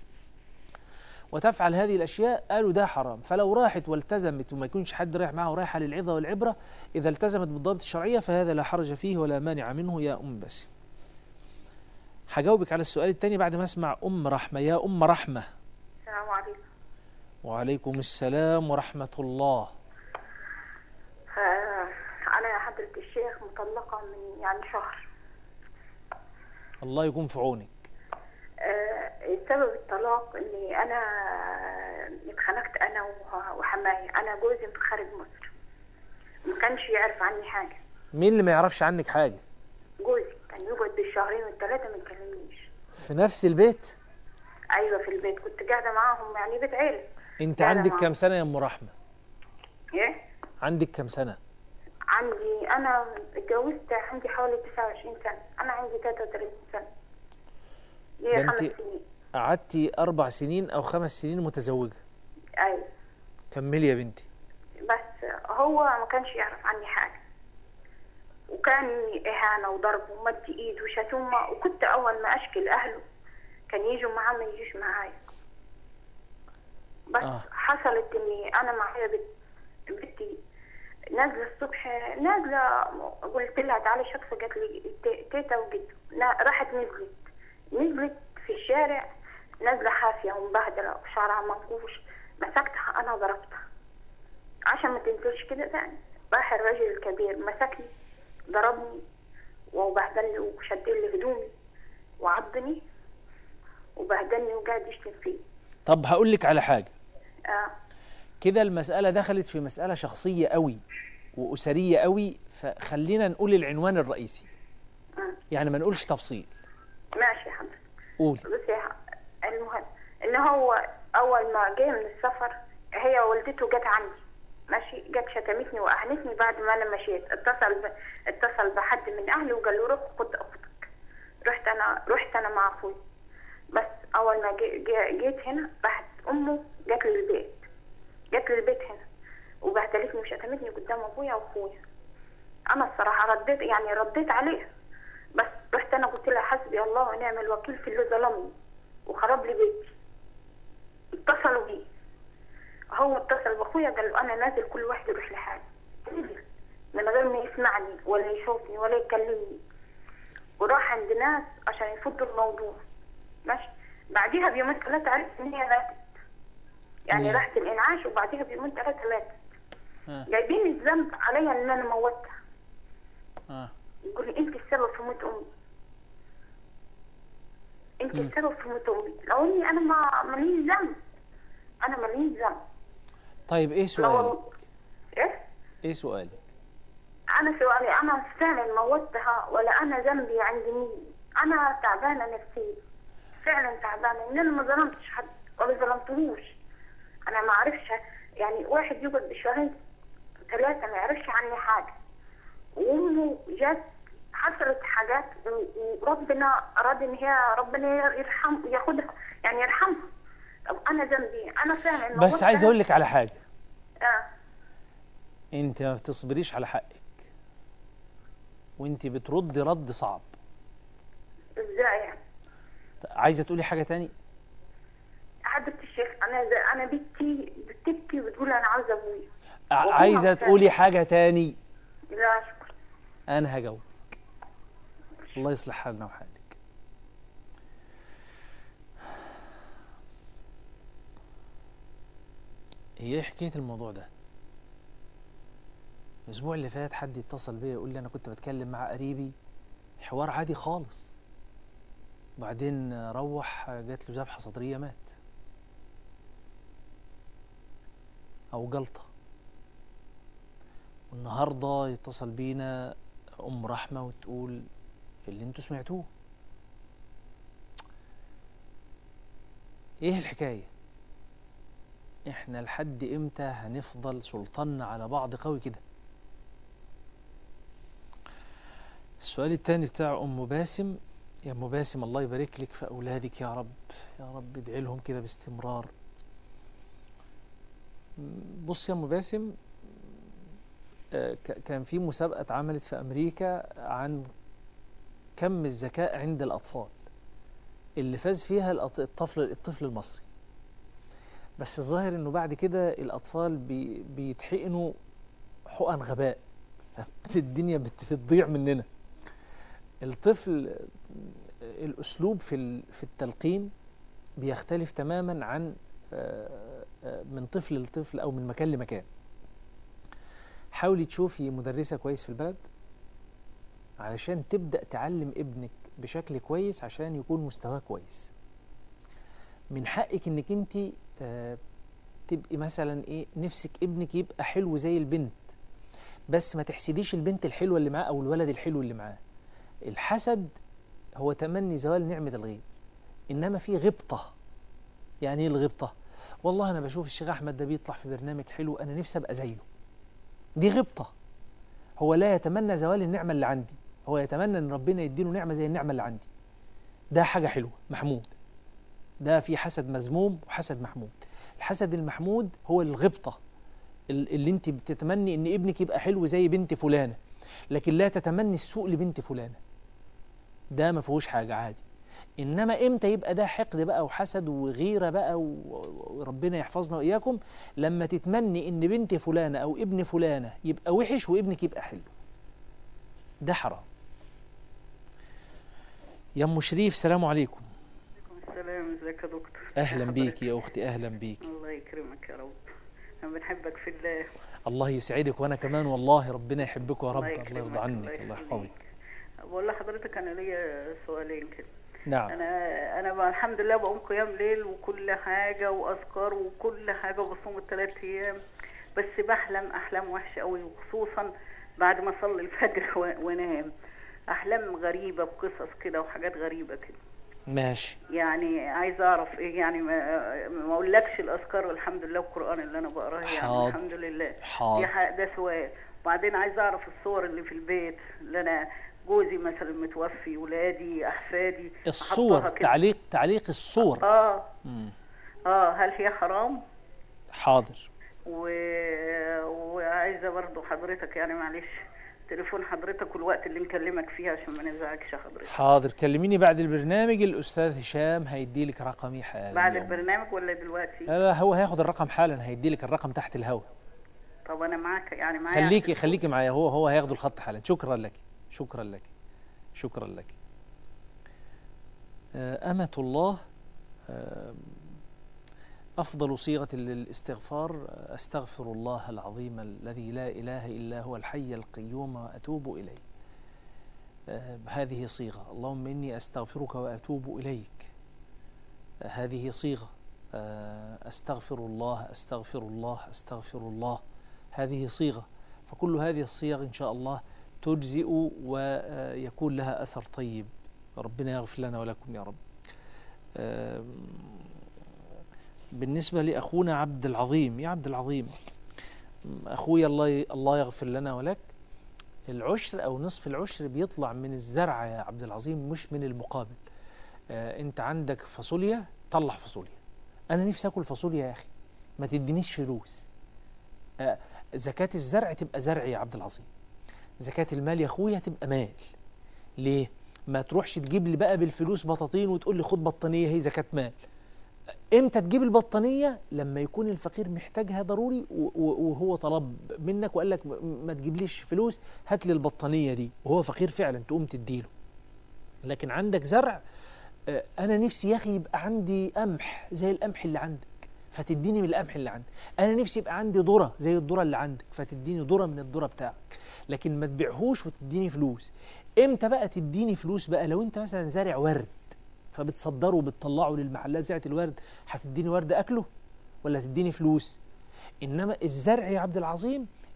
Speaker 1: وتفعل هذه الاشياء قالوا ده حرام فلو راحت والتزمت وما يكونش حد رايح معها ورايحه للعظه والعبره اذا التزمت بالضوابط الشرعيه فهذا لا حرج فيه ولا مانع منه يا ام باسم هجاوبك على السؤال الثاني بعد ما اسمع ام رحمه يا ام رحمه
Speaker 6: السلام عليكم
Speaker 1: وعليكم السلام ورحمه الله
Speaker 6: آه، أنا يا حضرة الشيخ مطلقة من يعني شهر
Speaker 1: الله يكون في عونك
Speaker 6: آه، سبب الطلاق إني أنا اتخانقت أنا وه- وحماية أنا جوزي من خارج مصر ما كانش يعرف عني حاجة
Speaker 1: مين اللي ما يعرفش عنك حاجه
Speaker 6: جوزي كان يقعد بالشهرين والثلاثة ما يكلمنيش
Speaker 1: في نفس البيت
Speaker 6: أيوة في البيت كنت قاعدة معاهم يعني بيت عيلة
Speaker 1: انت
Speaker 6: قاعدة
Speaker 1: عندك
Speaker 6: معاهم.
Speaker 1: كام سنه يا ام رحمه
Speaker 6: إيه
Speaker 1: عندك كام سنه
Speaker 6: عندي أنا اتجوزت عندي حوالي 29 سنة أنا عندي 33 سنة
Speaker 1: ده
Speaker 6: ليا
Speaker 1: انت-
Speaker 6: خمس سنين
Speaker 1: قعدتي اربع سنين او خمس سنين متزوجه
Speaker 6: أيوة
Speaker 1: كملي يا بنتي
Speaker 6: بس هو ما كانش يعرف عني حاجة وكان إهانة وضرب ومد إيد وشتومة وكنت أول ما أشكي لأهله كان يجوا معاه ما يجيش معايا بس
Speaker 1: آه.
Speaker 6: آه. حصلت إني أنا معايا بنت بنتي نازلة الصبح نازلة قلت لها تعالي شخص قالت لي تي- تيتا وجد لا راحت نزلت نزلت في الشارع نازلة حافية ومبهدلة وشعرها منكوش مسكتها أنا ضربتها عشان ما تنزلش كده تاني راح الراجل الكبير مسكني ضربني وبهدلني وشد لي هدومي وعضني وبهدلني وقاعد يشتم فيه
Speaker 1: طب هقول لك على حاجه
Speaker 6: آه.
Speaker 1: كده المساله دخلت في مساله شخصيه قوي واسريه قوي فخلينا نقول العنوان الرئيسي
Speaker 6: آه.
Speaker 1: يعني ما نقولش تفصيل
Speaker 6: ماشي يا حضرتك
Speaker 1: قولي
Speaker 6: بص يا ح- المهم ان هو اول ما جه من السفر هي والدته جت عندي ماشي جت شتمتني واهنتني بعد ما انا مشيت اتصل ب... اتصل بحد من اهلي وقال له روح خد اختك رحت انا رحت انا مع اخوي بس اول ما جي... جي... جيت هنا راحت امه جت لي البيت جت لي البيت هنا وبهدلتني وشتمتني قدام ابويا واخويا انا الصراحه رديت يعني رديت عليها بس رحت انا قلت لها حسبي الله ونعم الوكيل في اللي ظلمني وخرب لي بيتي اتصلوا بيه هو اتصل باخويا قال له انا نازل كل واحد يروح لحاله نزل من غير ما يسمعني ولا يشوفني ولا يكلمني وراح عند ناس عشان يفضوا الموضوع ماشي بعديها بيومين ثلاثة عرفت ان هي ماتت يعني
Speaker 1: نعم.
Speaker 6: راحت الانعاش وبعديها بيومين ثلاثة ماتت
Speaker 1: آه.
Speaker 6: جايبين الذنب عليا ان انا موتها
Speaker 1: آه.
Speaker 6: يقول لي انت السبب في موت امي انت السبب في موت امي لو اني انا ما ماليش ذنب انا ماليش ذنب
Speaker 1: طيب ايه
Speaker 6: لو
Speaker 1: سؤالك
Speaker 6: ايه
Speaker 1: ايه سؤالك
Speaker 6: انا سؤالي انا فعلا موتها ولا انا ذنبي عند مين انا تعبانه نفسيا فعلا تعبانه ان انا ما ظلمتش حد ولا ظلمتهوش انا ما اعرفش يعني واحد يقعد بشهرين ثلاثه ما يعرفش عني حاجه وامه جت حصلت حاجات و- وربنا اراد ان هي ربنا يرحم ياخدها يعني يرحمها طب انا ذنبي انا فعلا
Speaker 1: بس
Speaker 6: موتها.
Speaker 1: عايز اقول لك على حاجه
Speaker 6: اه
Speaker 1: انت ما بتصبريش على حقك وانت بتردي رد صعب
Speaker 6: ازاي يعني
Speaker 1: عايزه تقولي حاجه تاني
Speaker 6: حضرة الشيخ انا انا بنتي بتبكي وبتقول انا عاوزه ابويا
Speaker 1: ع-
Speaker 6: وهو
Speaker 1: عايزه
Speaker 6: فعلا.
Speaker 1: تقولي حاجه تاني
Speaker 6: لا شكرا
Speaker 1: انا هجاوبك الله يصلح حالنا وحالك هي ايه حكايه الموضوع ده الاسبوع اللي فات حد يتصل بيا يقول لي انا كنت بتكلم مع قريبي حوار عادي خالص وبعدين روح جات له ذبحه صدريه مات او جلطه والنهارده يتصل بينا ام رحمه وتقول اللي انتوا سمعتوه ايه الحكايه احنا لحد امتى هنفضل سلطنا على بعض قوي كده السؤال التاني بتاع ام باسم يا ام باسم الله يبارك لك في اولادك يا رب يا رب ادعي لهم كده باستمرار بص يا ام باسم آه، ك- كان في مسابقه اتعملت في امريكا عن كم الذكاء عند الاطفال اللي فاز فيها الأط- الطفل الطفل المصري بس الظاهر انه بعد كده الاطفال بي بيتحقنوا حقن غباء فالدنيا بت- بتضيع مننا الطفل آه، الاسلوب في ال- في التلقين بيختلف تماما عن آه، آه، من طفل لطفل او من مكان لمكان حاولي تشوفي مدرسه كويس في البلد علشان تبدا تعلم ابنك بشكل كويس عشان يكون مستواه كويس من حقك انك انت آه، تبقي مثلا ايه نفسك ابنك يبقى حلو زي البنت بس ما تحسديش البنت الحلوه اللي معاه او الولد الحلو اللي معاه الحسد هو تمني زوال نعمه الغير انما في غبطه يعني ايه الغبطه والله انا بشوف الشيخ احمد ده بيطلع في برنامج حلو انا نفسي ابقى زيه دي غبطه هو لا يتمنى زوال النعمه اللي عندي هو يتمنى ان ربنا يديله نعمه زي النعمه اللي عندي ده حاجه حلوه محمود ده في حسد مذموم وحسد محمود الحسد المحمود هو الغبطه ال- اللي انت بتتمني ان ابنك يبقى حلو زي بنت فلانه لكن لا تتمني السوء لبنت فلانه ده ما فيهوش حاجه عادي انما امتى يبقى ده حقد بقى وحسد وغيره بقى و- وربنا يحفظنا واياكم لما تتمني ان بنت فلانه او ابن فلانه يبقى وحش وابنك يبقى حلو ده حرام يا ام شريف سلام عليكم
Speaker 7: السلام ازيك يا دكتور
Speaker 1: اهلا بيك يا اختي اهلا بيك
Speaker 7: الله يكرمك يا رب انا بنحبك في الله
Speaker 1: الله يسعدك وانا كمان والله ربنا يحبك يا رب
Speaker 7: الله
Speaker 1: الله
Speaker 7: يكرمك،
Speaker 1: يرضى عنك
Speaker 7: الله
Speaker 1: الله
Speaker 7: يخليك.
Speaker 1: يحفظك
Speaker 7: بقول لحضرتك انا ليا سؤالين كده
Speaker 1: نعم
Speaker 7: انا انا بقى الحمد لله بقوم قيام ليل وكل حاجه واذكار وكل حاجه وبصوم الثلاث ايام بس بحلم احلام وحشه قوي وخصوصا بعد ما اصلي الفجر و- وانام احلام غريبه بقصص كده وحاجات غريبه كده
Speaker 1: ماشي
Speaker 7: يعني عايزه اعرف ايه يعني ما ما اقولكش الاذكار والحمد لله والقران اللي انا بقراه يعني
Speaker 1: حاضر.
Speaker 7: الحمد لله دي
Speaker 1: حاضر
Speaker 7: ح- ده سؤال وبعدين عايزه اعرف الصور اللي في البيت اللي انا جوزي مثلا متوفي ولادي احفادي
Speaker 1: الصور
Speaker 7: أحطها كده.
Speaker 1: تعليق تعليق الصور
Speaker 7: اه
Speaker 1: مم.
Speaker 7: اه هل هي حرام
Speaker 1: حاضر
Speaker 7: و... وعايزه برضو حضرتك يعني معلش تليفون حضرتك والوقت اللي نكلمك فيه عشان ما نزعجش حضرتك
Speaker 1: حاضر كلميني بعد البرنامج الاستاذ هشام هيدي لك رقمي حالا
Speaker 7: بعد البرنامج ولا دلوقتي
Speaker 1: لا لا هو هياخد الرقم حالا هيدي لك الرقم تحت الهواء
Speaker 7: طب انا معاك يعني معايا
Speaker 1: خليكي خليكي معايا هو هو هياخد الخط حالا شكرا لك شكرا لك شكرا لك آه، أمة الله آه، أفضل صيغة للاستغفار آه، أستغفر الله العظيم الذي لا إله إلا هو الحي القيوم وأتوب إليه آه، هذه صيغة اللهم إني أستغفرك وأتوب إليك آه، هذه صيغة آه، أستغفر الله أستغفر الله أستغفر الله هذه صيغة فكل هذه الصيغ إن شاء الله تجزئ ويكون لها أثر طيب ربنا يغفر لنا ولكم يا رب آم، بالنسبة لأخونا عبد العظيم يا عبد العظيم أخوي الله ي- الله يغفر لنا ولك العشر أو نصف العشر بيطلع من الزرع يا عبد العظيم مش من المقابل آه، أنت عندك فاصوليا طلع فاصوليا أنا نفسي أكل فاصوليا يا أخي ما تدينيش فلوس آه، زكاة الزرع تبقى زرع يا عبد العظيم زكاة المال يا أخويا تبقى مال ليه؟ ما تروحش تجيب لي بقى بالفلوس بطاطين وتقول لي خد بطانية هي زكاة مال امتى تجيب البطانية لما يكون الفقير محتاجها ضروري و- و- وهو طلب منك وقال لك م- ما تجيبليش فلوس هات لي البطانية دي وهو فقير فعلا تقوم تديله لكن عندك زرع آه، انا نفسي يا اخي يبقى عندي قمح زي القمح اللي عندك فتديني من القمح اللي عندك انا نفسي يبقى عندي ذره زي الذره اللي عندك فتديني ذره من الذره بتاعك لكن ما تبيعهوش وتديني فلوس امتى بقى تديني فلوس بقى لو انت مثلا زارع ورد فبتصدره وبتطلعه للمحلات بتاعت الورد هتديني ورد اكله ولا تديني فلوس انما الزرع يا عبد العظيم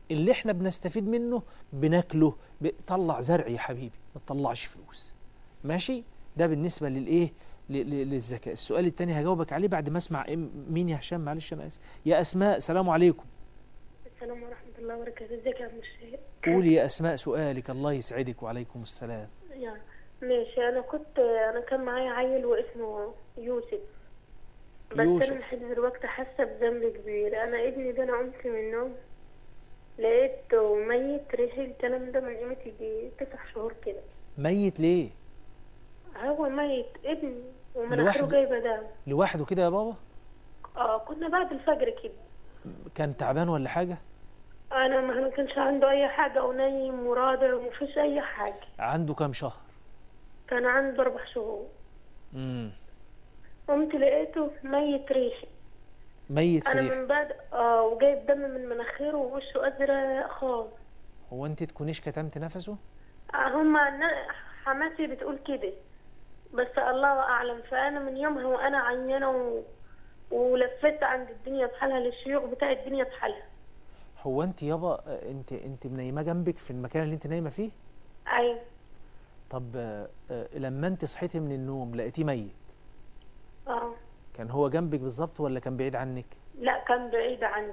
Speaker 1: اللي احنا بنستفيد منه بناكله طلع زرع يا حبيبي ما تطلعش فلوس ماشي ده بالنسبه للايه ل- ل- للزكاه السؤال الثاني هجاوبك عليه بعد ما اسمع إم- مين يا هشام معلش انا اسف يا اسماء سلام عليكم
Speaker 8: السلام ورحمة الله وبركاته ازيك يا عم الشيخ
Speaker 1: قولي يا اسماء سؤالك الله يسعدك وعليكم السلام
Speaker 8: يعني ماشي انا كنت انا كان معايا عيل واسمه يوسف بس
Speaker 1: يوسف.
Speaker 8: انا لحد دلوقتي حاسه بذنب كبير انا ابني ده انا قمت من النوم لقيته ميت ريحي الكلام ده من قيمة يجي تسع شهور كده
Speaker 1: ميت ليه
Speaker 8: هو ميت ابني ومناخيره
Speaker 1: لوحده؟
Speaker 8: جايبه دم
Speaker 1: لوحده كده يا بابا
Speaker 8: اه كنا بعد الفجر كده
Speaker 1: كان تعبان ولا حاجه
Speaker 8: انا ما ما كانش عنده اي حاجه ونايم وراضع ومفيش اي حاجه
Speaker 1: عنده كام شهر
Speaker 8: كان عنده اربع شهور
Speaker 1: امم
Speaker 8: قمت لقيته ميت ريحي
Speaker 1: ميت
Speaker 8: انا
Speaker 1: ريح
Speaker 8: من بعد اه وجايب دم من مناخيره ووشه ازرق خالص
Speaker 1: هو انت تكونيش كتمت نفسه
Speaker 8: آه، هما نا- حماتي بتقول كده بس الله اعلم فانا من يومها وانا عيانه و... ولفت عند الدنيا بحالها للشيوخ بتاع الدنيا بحالها
Speaker 1: هو انت يابا آه، انت انت منيمه جنبك في المكان اللي انت نايمه فيه
Speaker 8: ايوه
Speaker 1: طب آه، آه، لما انت صحيتي من النوم لقيتيه ميت
Speaker 8: اه
Speaker 1: كان هو جنبك بالظبط ولا كان بعيد عنك
Speaker 8: لا كان بعيد عني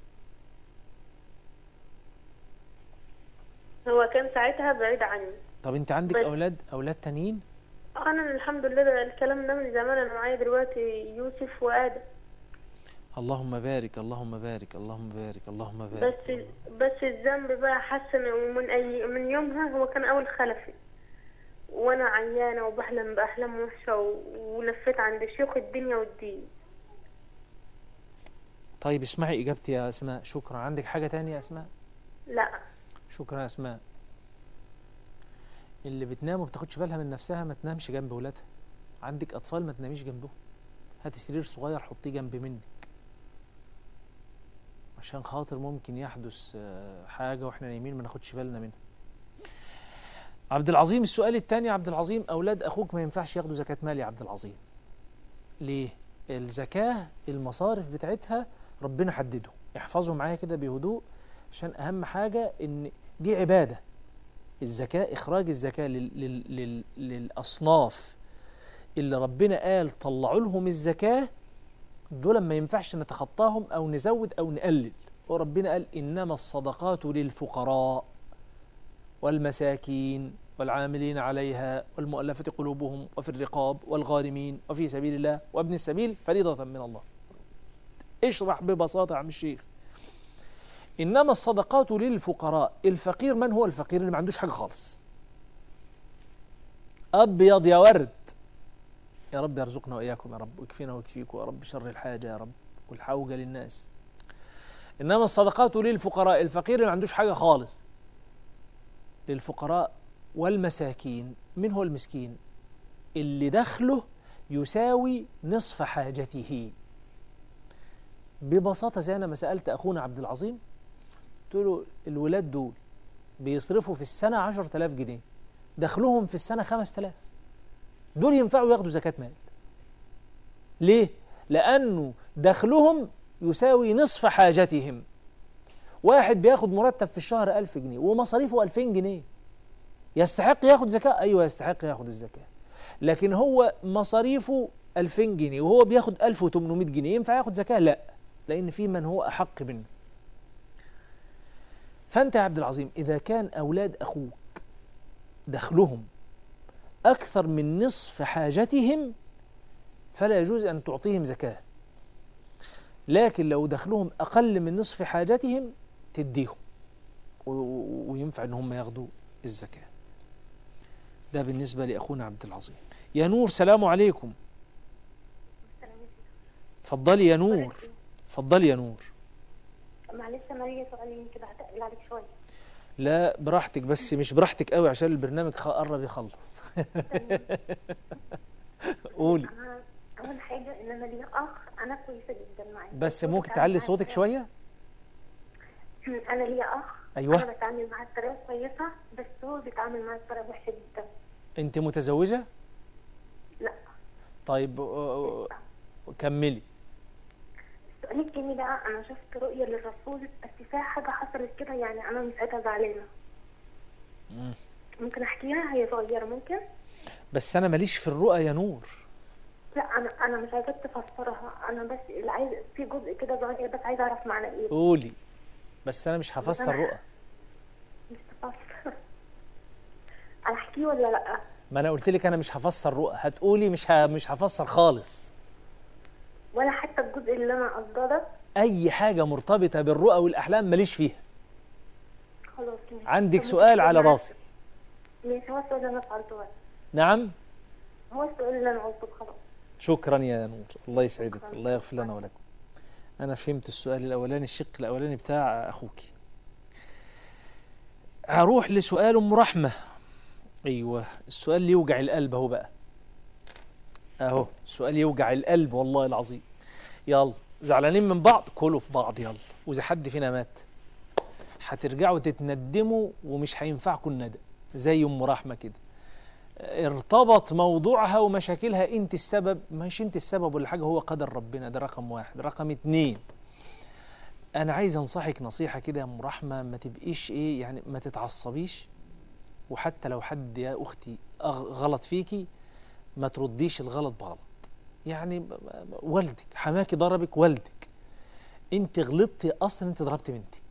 Speaker 8: هو كان ساعتها بعيد عني
Speaker 1: طب انت عندك
Speaker 8: بس-
Speaker 1: اولاد اولاد تانيين
Speaker 8: انا الحمد لله ده الكلام ده من زمان انا معايا دلوقتي يوسف وادم
Speaker 1: اللهم بارك اللهم بارك اللهم بارك اللهم بارك
Speaker 8: بس بس الذنب بقى حسن ومن اي من يومها هو كان اول خلفي وانا عيانه وبحلم باحلام وحشه و- ولفيت عند شيوخ الدنيا والدين
Speaker 1: طيب اسمعي اجابتي يا اسماء شكرا عندك حاجه تانية يا اسماء
Speaker 8: لا
Speaker 1: شكرا يا اسماء اللي بتنام وما بتاخدش بالها من نفسها ما تنامش جنب ولادها عندك اطفال ما تناميش جنبهم هاتي سرير صغير حطيه جنب منك عشان خاطر ممكن يحدث آه، حاجه واحنا نايمين ما ناخدش بالنا منها عبد العظيم السؤال الثاني عبد العظيم اولاد اخوك ما ينفعش ياخدوا زكاه مال يا عبد العظيم ليه الزكاه المصارف بتاعتها ربنا حدده احفظوا معايا كده بهدوء عشان اهم حاجه ان دي عباده الزكاه اخراج الزكاه لل لل لل للاصناف اللي ربنا قال طلعوا لهم الزكاه دول ما ينفعش نتخطاهم او نزود او نقلل وربنا قال انما الصدقات للفقراء والمساكين والعاملين عليها والمؤلفة قلوبهم وفي الرقاب والغارمين وفي سبيل الله وابن السبيل فريضة من الله اشرح ببساطة يا عم الشيخ إنما الصدقات للفقراء الفقير من هو الفقير اللي ما عندوش حاجة خالص أبيض يا ورد يا رب يرزقنا وإياكم يا رب ويكفينا ويكفيكم يا رب شر الحاجة يا رب والحوجة للناس إنما الصدقات للفقراء الفقير اللي ما عندوش حاجة خالص للفقراء والمساكين من هو المسكين اللي دخله يساوي نصف حاجته ببساطة زي أنا ما سألت أخونا عبد العظيم قلت له الولاد دول بيصرفوا في السنة عشر تلاف جنيه دخلهم في السنة خمس تلاف دول ينفعوا ياخدوا زكاة مال ليه؟ لأنه دخلهم يساوي نصف حاجتهم واحد بياخد مرتب في الشهر ألف جنيه ومصاريفه ألفين جنيه يستحق ياخد زكاة أيوة يستحق ياخد الزكاة لكن هو مصاريفه 2000 جنيه وهو بياخد 1800 جنيه ينفع ياخد زكاة لا لأن في من هو أحق منه فأنت يا عبد العظيم إذا كان أولاد أخوك دخلهم أكثر من نصف حاجتهم فلا يجوز أن تعطيهم زكاة لكن لو دخلهم أقل من نصف حاجتهم تديهم و- و- وينفع أن هم ياخدوا الزكاة ده بالنسبة لأخونا عبد العظيم يا نور سلام عليكم اتفضلي يا نور اتفضلي يا نور
Speaker 8: معلش انا ليا سؤال يمكن هتقل عليك شويه
Speaker 1: لا براحتك بس مش براحتك قوي عشان البرنامج خ- قرب يخلص قولي
Speaker 8: انا اول حاجه ان انا ليا اخ انا كويسه جدا معاه
Speaker 1: بس
Speaker 8: هو
Speaker 1: ممكن
Speaker 8: بيتعامل
Speaker 1: تعلي
Speaker 8: معايا
Speaker 1: صوتك
Speaker 8: بطريقة-
Speaker 1: شوية
Speaker 8: انا ليا اخ
Speaker 1: أيوة.
Speaker 8: انا بتعامل معاه بطريقه كويسه بس هو بيتعامل معايا بطريقه وحشه جدا
Speaker 1: انت متزوجة
Speaker 8: لا
Speaker 1: طيب آه، كملي
Speaker 8: السؤال التاني بقى انا شفت رؤية للرسول بس فيها حاجة حصلت كده يعني انا من ساعتها زعلانة
Speaker 1: مم.
Speaker 8: ممكن احكيها هي صغيرة ممكن
Speaker 1: بس انا ماليش في الرؤى يا نور
Speaker 8: لا انا انا مش عايزاك تفسرها انا بس اللي عايز في جزء كده صغير بس عايزة اعرف معنى ايه
Speaker 1: قولي بس انا مش هفسر
Speaker 8: أنا-
Speaker 1: رؤى
Speaker 8: مش تفسر انا احكيه ولا لا
Speaker 1: ما انا قلت لك انا مش هفسر رؤى هتقولي مش ه... مش هفسر خالص
Speaker 8: ولا حتى الجزء اللي انا قصده ده
Speaker 1: اي حاجه مرتبطه بالرؤى والاحلام ماليش فيها
Speaker 8: خلاص ماشي.
Speaker 1: عندك
Speaker 8: طب
Speaker 1: سؤال
Speaker 8: ممكن
Speaker 1: على
Speaker 8: تقول
Speaker 1: راسي
Speaker 8: ماشي هو السؤال اللي انا سألته بس
Speaker 1: نعم
Speaker 8: هو السؤال اللي انا قلته خلاص
Speaker 1: شكرا يا نور الله يسعدك الله يغفر لنا ولكم انا فهمت السؤال الاولاني الشق الاولاني بتاع اخوك هروح لسؤال ام رحمه ايوه السؤال اللي يوجع القلب اهو بقى اهو السؤال يوجع القلب والله العظيم يلا زعلانين من بعض كلوا في بعض يلا واذا حد فينا مات هترجعوا تتندموا ومش هينفعكم الندم زي ام رحمه كده ارتبط موضوعها ومشاكلها انت السبب مش انت السبب ولا حاجه هو قدر ربنا ده رقم واحد رقم اتنين انا عايز انصحك نصيحه كده يا ام رحمه ما تبقيش ايه يعني ما تتعصبيش وحتى لو حد يا اختي أغ- غلط فيكي ما ترديش الغلط بغلط يعني ب- ب- والدك حماكي ضربك والدك انت غلطتي اصلا انت ضربت بنتك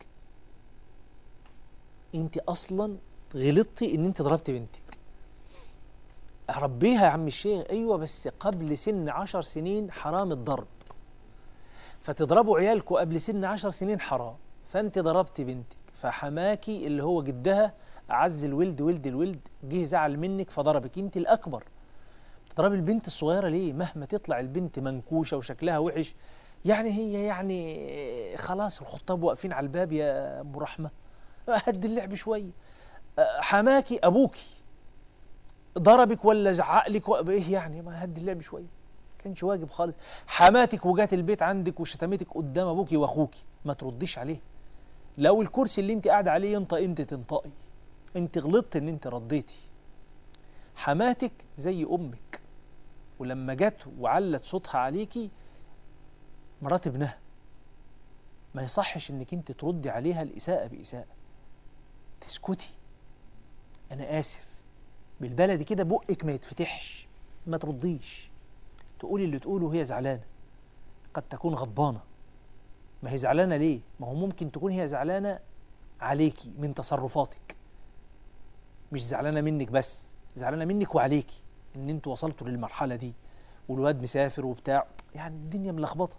Speaker 1: انت اصلا غلطتي ان انت ضربت بنتك ربيها يا عم الشيخ ايوه بس قبل سن عشر سنين حرام الضرب فتضربوا عيالكم قبل سن عشر سنين حرام فانت ضربت بنتك فحماكي اللي هو جدها اعز الولد ولد الولد جه زعل منك فضربك انت الاكبر تضربي البنت الصغيره ليه مهما تطلع البنت منكوشه وشكلها وحش يعني هي يعني خلاص الخطاب واقفين على الباب يا ام رحمه هدي اللعب شويه أه، حماكي ابوكي ضربك ولا زعق لك و- ايه يعني ما هدي اللعب شويه كانش واجب خالص حماتك وجات البيت عندك وشتمتك قدام ابوكي واخوكي ما ترديش عليه لو الكرسي اللي انت قاعده عليه ينطق انت تنطقي انت غلطت ان انت رديتي حماتك زي امك ولما جت وعلت صوتها عليكي مرات ابنها ما يصحش انك انت تردي عليها الاساءه باساءه تسكتي انا اسف بالبلدي كده بقك ما يتفتحش ما ترديش تقولي اللي تقوله وهي زعلانه قد تكون غضبانه ما هي زعلانه ليه ما هو ممكن تكون هي زعلانه عليكي من تصرفاتك مش زعلانه منك بس زعلانه منك وعليكي ان انتوا وصلتوا للمرحله دي والواد مسافر وبتاع يعني الدنيا ملخبطه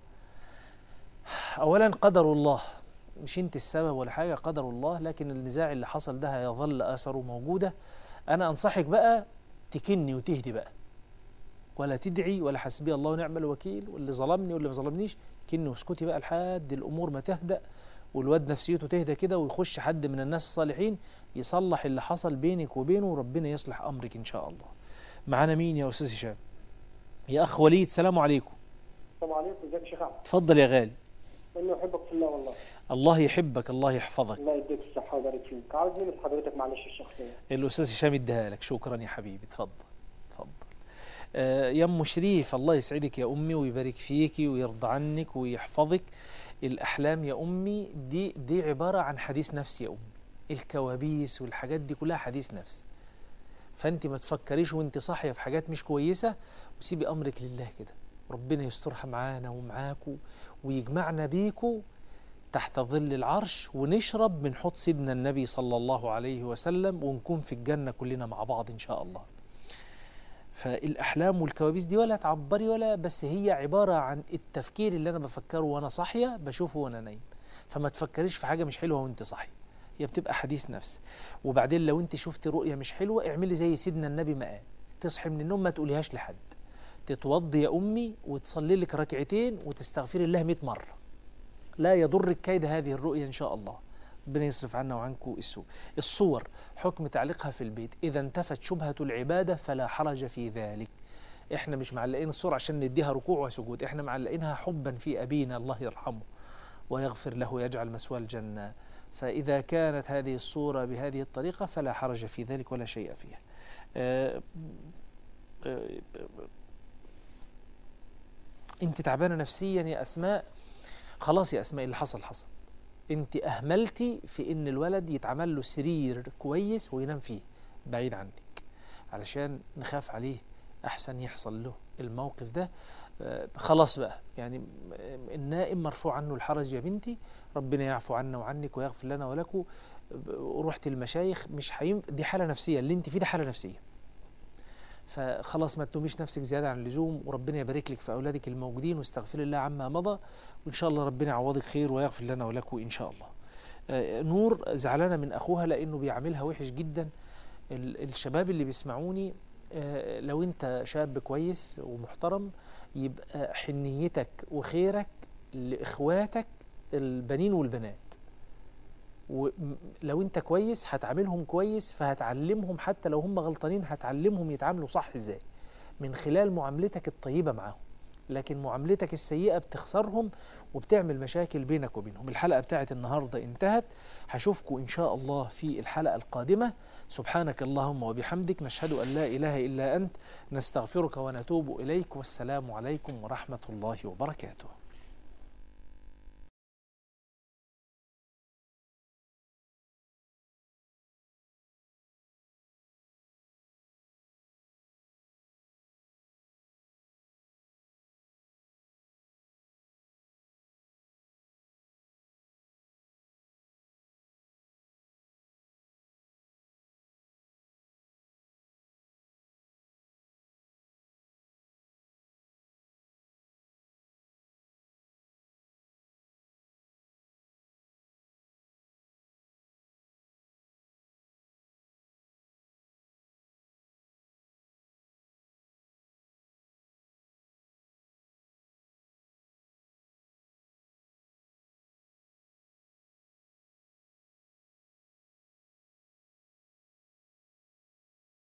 Speaker 1: اولا قدر الله مش انت السبب ولا حاجه قدر الله لكن النزاع اللي حصل ده هيظل اثره موجوده انا انصحك بقى تكني وتهدي بقى ولا تدعي ولا حسبي الله ونعم الوكيل واللي ظلمني واللي ما ظلمنيش كني واسكتي بقى لحد الامور ما تهدأ والواد نفسيته تهدى كده ويخش حد من الناس الصالحين يصلح اللي حصل بينك وبينه وربنا يصلح امرك ان شاء الله. معانا مين يا استاذ هشام؟ يا اخ وليد سلام عليكم.
Speaker 9: السلام عليكم ازيك يا شيخ احمد
Speaker 1: اتفضل يا غالي.
Speaker 9: انه احبك في الله والله
Speaker 1: الله يحبك الله يحفظك.
Speaker 9: الله يديك الصحه ويبارك فيك عاوز منك حضرتك معلش الشخصيه
Speaker 1: الاستاذ هشام اديها لك شكرا يا حبيبي اتفضل اتفضل آه يا ام شريف الله يسعدك يا امي ويبارك فيكي ويرضى عنك ويحفظك الاحلام يا امي دي دي عباره عن حديث نفس يا امي الكوابيس والحاجات دي كلها حديث نفس فانت ما تفكريش وانت صاحيه في حاجات مش كويسه وسيبي امرك لله كده ربنا يسترها معانا ومعاكو ويجمعنا بيكو تحت ظل العرش ونشرب من حوض سيدنا النبي صلى الله عليه وسلم ونكون في الجنة كلنا مع بعض إن شاء الله فالأحلام والكوابيس دي ولا تعبري ولا بس هي عبارة عن التفكير اللي أنا بفكره وأنا صاحية بشوفه وأنا نايم فما تفكريش في حاجة مش حلوة وأنت صاحية هي بتبقى حديث نفس وبعدين لو أنت شفتي رؤية مش حلوة اعملي زي سيدنا النبي ما قال تصحي من النوم ما تقوليهاش لحد تتوضي يا أمي وتصلي لك ركعتين وتستغفري الله 100 مرة لا يضرك كيد هذه الرؤيا إن شاء الله ربنا يصرف عنا وعنكم السوء الصور حكم تعليقها في البيت إذا انتفت شبهة العبادة فلا حرج في ذلك احنا مش معلقين الصورة عشان نديها ركوع وسجود احنا معلقينها حبا في أبينا الله يرحمه ويغفر له ويجعل مسوى الجنة فإذا كانت هذه الصورة بهذه الطريقة فلا حرج في ذلك ولا شيء فيها آه، آه، انت تعبانة نفسيا يا أسماء خلاص يا اسماء اللي حصل حصل انت اهملتي في ان الولد يتعمل له سرير كويس وينام فيه بعيد عنك علشان نخاف عليه احسن يحصل له الموقف ده آه، خلاص بقى يعني م- النائم مرفوع عنه الحرج يا بنتي ربنا يعفو عنا وعنك ويغفر لنا ولكم رحت المشايخ مش حيم دي حاله نفسيه اللي انت فيه ده حاله نفسيه فخلاص ما تلوميش نفسك زياده عن اللزوم وربنا يبارك لك في اولادك الموجودين واستغفر الله عما مضى وان شاء الله ربنا يعوضك خير ويغفر لنا ولكم ان شاء الله آه، نور زعلانه من اخوها لانه بيعاملها وحش جدا ال- الشباب اللي بيسمعوني آه، لو انت شاب كويس ومحترم يبقى حنيتك وخيرك لاخواتك البنين والبنات ولو انت كويس هتعاملهم كويس فهتعلمهم حتى لو هم غلطانين هتعلمهم يتعاملوا صح ازاي من خلال معاملتك الطيبة معاهم لكن معاملتك السيئة بتخسرهم وبتعمل مشاكل بينك وبينهم الحلقة بتاعت النهاردة انتهت هشوفكم إن شاء الله في الحلقة القادمة سبحانك اللهم وبحمدك نشهد أن لا إله إلا أنت نستغفرك ونتوب إليك والسلام عليكم ورحمة الله وبركاته